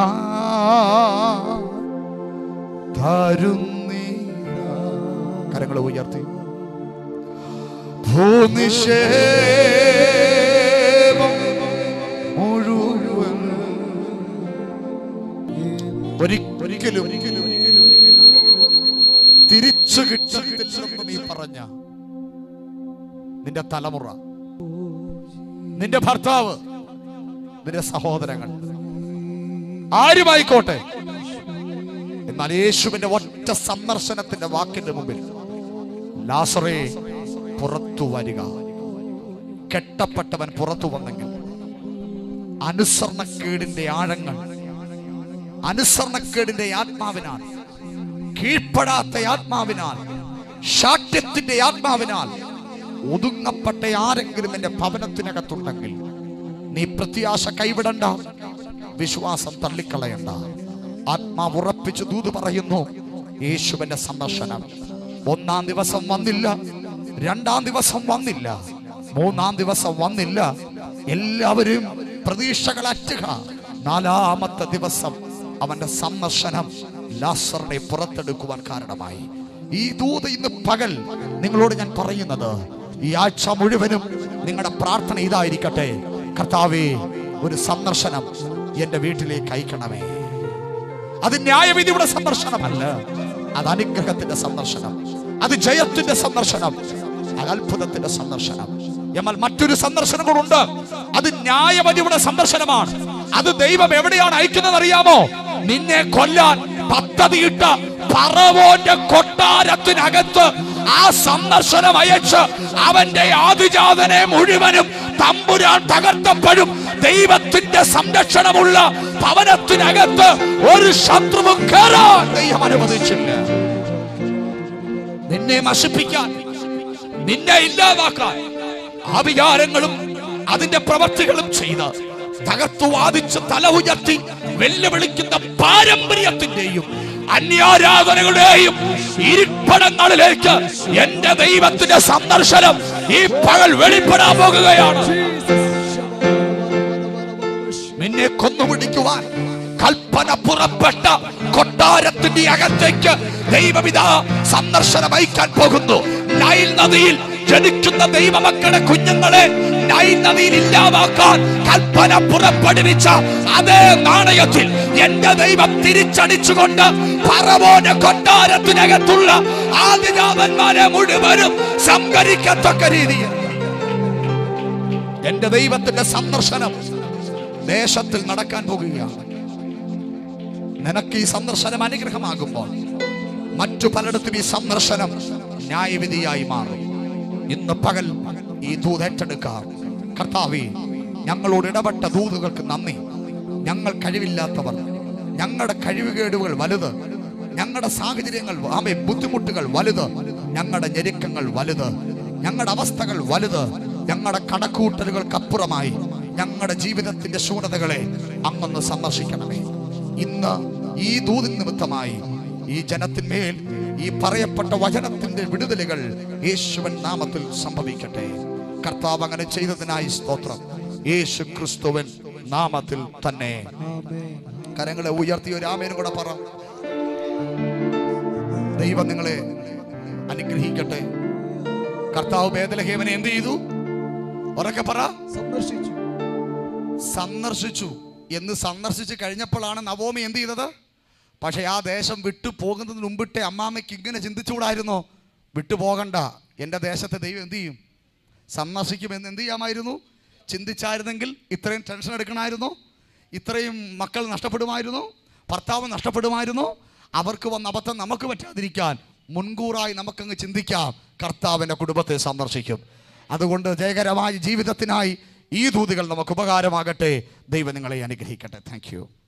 കരങ്ങൾ ഉയർത്തി ഭൂനിഷേപം മുഴുവൻ ഒരി- ഒരിക്കലും തിരിച്ചു കിട്ടത്തില്ലെന്ന് നീ പറഞ്ഞ നിന്റെ തലമുറ നിന്റെ ഭർത്താവ് നിന്റെ സഹോദരങ്ങൾ ആരുമായിക്കോട്ടെ എന്നാൽ യേശുവിന്റെ ഒറ്റ സന്ദർശനത്തിന്റെ വാക്കിന്റെ മുമ്പിൽ ലാസറേ പുറത്തു വരിക കെട്ടപ്പെട്ടവൻ പുറത്തു വന്നെങ്കിൽ അനുസരണക്കേടിന്റെ ആഴങ്ങൾ അനുസരണക്കേടിന്റെ ആത്മാവിനാൽ കീഴ്പ്പെടാത്ത ആത്മാവിനാൽ ശാഠ്യത്തിന്റെ ആത്മാവിനാൽ ഒതുങ്ങപ്പെട്ട ആരെങ്കിലും എന്റെ ഭവനത്തിനകത്തുണ്ടെങ്കിൽ നീ പ്രത്യാശ കൈവിടണ്ട വിശ്വാസം തള്ളിക്കളയണ്ട ആത്മാവ് ഉറപ്പിച്ച് ദൂത് പറയുന്നു യേശുവിന്റെ സന്ദർശനം ഒന്നാം ദിവസം വന്നില്ല രണ്ടാം ദിവസം വന്നില്ല മൂന്നാം ദിവസം വന്നില്ല എല്ലാവരും പ്രതീക്ഷകൾ അറ്റുക നാലാമത്തെ ദിവസം അവന്റെ സന്ദർശനം ലാസറിനെ പുറത്തെടുക്കുവാൻ കാരണമായി ഈ ദൂത് ഇന്ന് പകൽ നിങ്ങളോട് ഞാൻ പറയുന്നത് ഈ ആഴ്ച മുഴുവനും നിങ്ങളുടെ പ്രാർത്ഥന ഇതായിരിക്കട്ടെ കർത്താവേ ഒരു സന്ദർശനം എന്റെ വീട്ടിലേക്ക് അയക്കണമേ അത് ന്യായവിധിയുടെ സന്ദർശനമല്ല അത് അനുഗ്രഹത്തിന്റെ സന്ദർശനം അത് ജയത്തിന്റെ സന്ദർശനം അത് അത്ഭുതത്തിന്റെ സന്ദർശനം എന്നാൽ മറ്റൊരു സന്ദർശനം കൂടെ അത് ന്യായവതിയുടെ സന്ദർശനമാണ് അത് ദൈവം എവിടെയാണ് അയക്കുന്നത് അറിയാമോ നിന്നെ കൊല്ലാൻ പദ്ധതിയിട്ട പറവോന്റെ കൊട്ടാരത്തിനകത്ത് ആ സന്ദർശനം അയച്ച് അവന്റെ ആദിജാതനെ മുഴുവനും തമ്പുരാൻ തകർത്തപ്പോഴും ദൈവത്തിന്റെ സംരക്ഷണമുള്ള ഭവനത്തിനകത്ത് ഒരു ശത്രുവും കയറാൻ ദൈവം അനുവദിച്ചില്ല നിന്നെ നശിപ്പിക്കാൻ നിന്നെ ഇല്ലാതാക്കാൻ ആ വികാരങ്ങളും അതിന്റെ പ്രവർത്തികളും ചെയ്ത് തകർത്തു വാദിച്ച് തല ഉയർത്തി വെല്ലുവിളിക്കുന്ന പാരമ്പര്യത്തിന്റെയും അന്യാരാധനകളുടെയും ഇരിപ്പിടങ്ങളിലേക്ക് എന്റെ ദൈവത്തിന്റെ സന്ദർശനം ഈ പകൽ വെളിപ്പെടാൻ പോകുകയാണ് നിന്നെ കൊന്നുപിടിക്കുവാൻ കൽപ്പന പുറപ്പെട്ട കൊട്ടാരത്തിന്റെ അകത്തേക്ക് ദൈവപിത സന്ദർശനം അയക്കാൻ പോകുന്നു നൈൽ നദിയിൽ ജനിക്കുന്ന ദൈവമക്കളുടെ കുഞ്ഞുങ്ങളെ നൈൽ നദിയിൽ ഇല്ലാതാക്കാൻ കൽപ്പന പുറപ്പെടുവിച്ച അതേ നാണയത്തിൽ എന്റെ ദൈവം തിരിച്ചടിച്ചുകൊണ്ട് പറവോന്റെ കൊട്ടാരത്തിനകത്തുള്ള ആദിജാതന്മാരെ മുഴുവനും സംഭരിക്കത്തക്ക രീതിയിൽ എന്റെ ദൈവത്തിന്റെ സന്ദർശനം ദേശത്തിൽ നടക്കാൻ പോകുകയാണ് നിനക്ക് ഈ സന്ദർശനം അനുഗ്രഹമാകുമ്പോൾ മറ്റു പലയിടത്തും ഈ സന്ദർശനം ന്യായവിധിയായി മാറും ഇന്ന് പകൽ ഈ ദൂത് ഏറ്റെടുക്കാം കർത്താവേ ഞങ്ങളോട് ഇടപെട്ട ദൂതുകൾക്ക് നന്ദി ഞങ്ങൾ കഴിവില്ലാത്തവർ ഞങ്ങളുടെ കഴിവുകേടുകൾ വലുത് ഞങ്ങളുടെ സാഹചര്യങ്ങൾ ആമേ ബുദ്ധിമുട്ടുകൾ വലുത് ഞങ്ങളുടെ ഞെരുക്കങ്ങൾ വലുത് ഞങ്ങളുടെ അവസ്ഥകൾ വലുത് ഞങ്ങളുടെ കണക്കൂട്ടലുകൾക്കപ്പുറമായി ഞങ്ങളുടെ ജീവിതത്തിന്റെ ശൂന്യതകളെ അങ്ങൊന്ന് സന്ദർശിക്കണമേ ഇന്ന് ഈ ദൂതിൻ നിമിത്തമായി ഈ ജനത്തിന്മേൽ ഈ പറയപ്പെട്ട വചനത്തിന്റെ വിടുതലുകൾ യേശുവൻ നാമത്തിൽ സംഭവിക്കട്ടെ കർത്താവ് അങ്ങനെ ചെയ്തതിനായി സ്തോത്രം യേശു ക്രിസ്തുവൻ നാമത്തിൽ തന്നെ കരങ്ങളെ ഉയർത്തി ഒരു ആമേനും കൂടെ പറ ദൈവം നിങ്ങളെ അനുഗ്രഹിക്കട്ടെ കർത്താവ് ബേദലഹേമനെ എന്ത് ചെയ്തു ഉറക്കെ പറ സന്ദർശിച്ചു സന്ദർശിച്ചു എന്ന് സന്ദർശിച്ച് കഴിഞ്ഞപ്പോഴാണ് നവോമി എന്ത് ചെയ്തത് പക്ഷെ ആ ദേശം വിട്ടു പോകുന്നതിന് മുമ്പിട്ടേ അമ്മാമ്മയ്ക്ക് ഇങ്ങനെ ചിന്തിച്ചുകൂടായിരുന്നോ വിട്ടു പോകണ്ട എൻ്റെ ദേശത്തെ ദൈവം എന്ത് ചെയ്യും സന്ദർശിക്കുമെന്ന് എന്ത് ചെയ്യാമായിരുന്നു ചിന്തിച്ചായിരുന്നെങ്കിൽ ഇത്രയും ടെൻഷൻ എടുക്കണമായിരുന്നോ ഇത്രയും മക്കൾ നഷ്ടപ്പെടുമായിരുന്നു ഭർത്താവ് നഷ്ടപ്പെടുമായിരുന്നു അവർക്ക് വന്ന അബദ്ധം നമുക്ക് പറ്റാതിരിക്കാൻ മുൻകൂറായി നമുക്കങ്ങ് ചിന്തിക്കാം കർത്താവിൻ്റെ കുടുംബത്തെ സന്ദർശിക്കും അതുകൊണ്ട് ജയകരമായ ജീവിതത്തിനായി ഈ ദൂതുകൾ നമുക്ക് ഉപകാരമാകട്ടെ ദൈവം നിങ്ങളെ അനുഗ്രഹിക്കട്ടെ താങ്ക്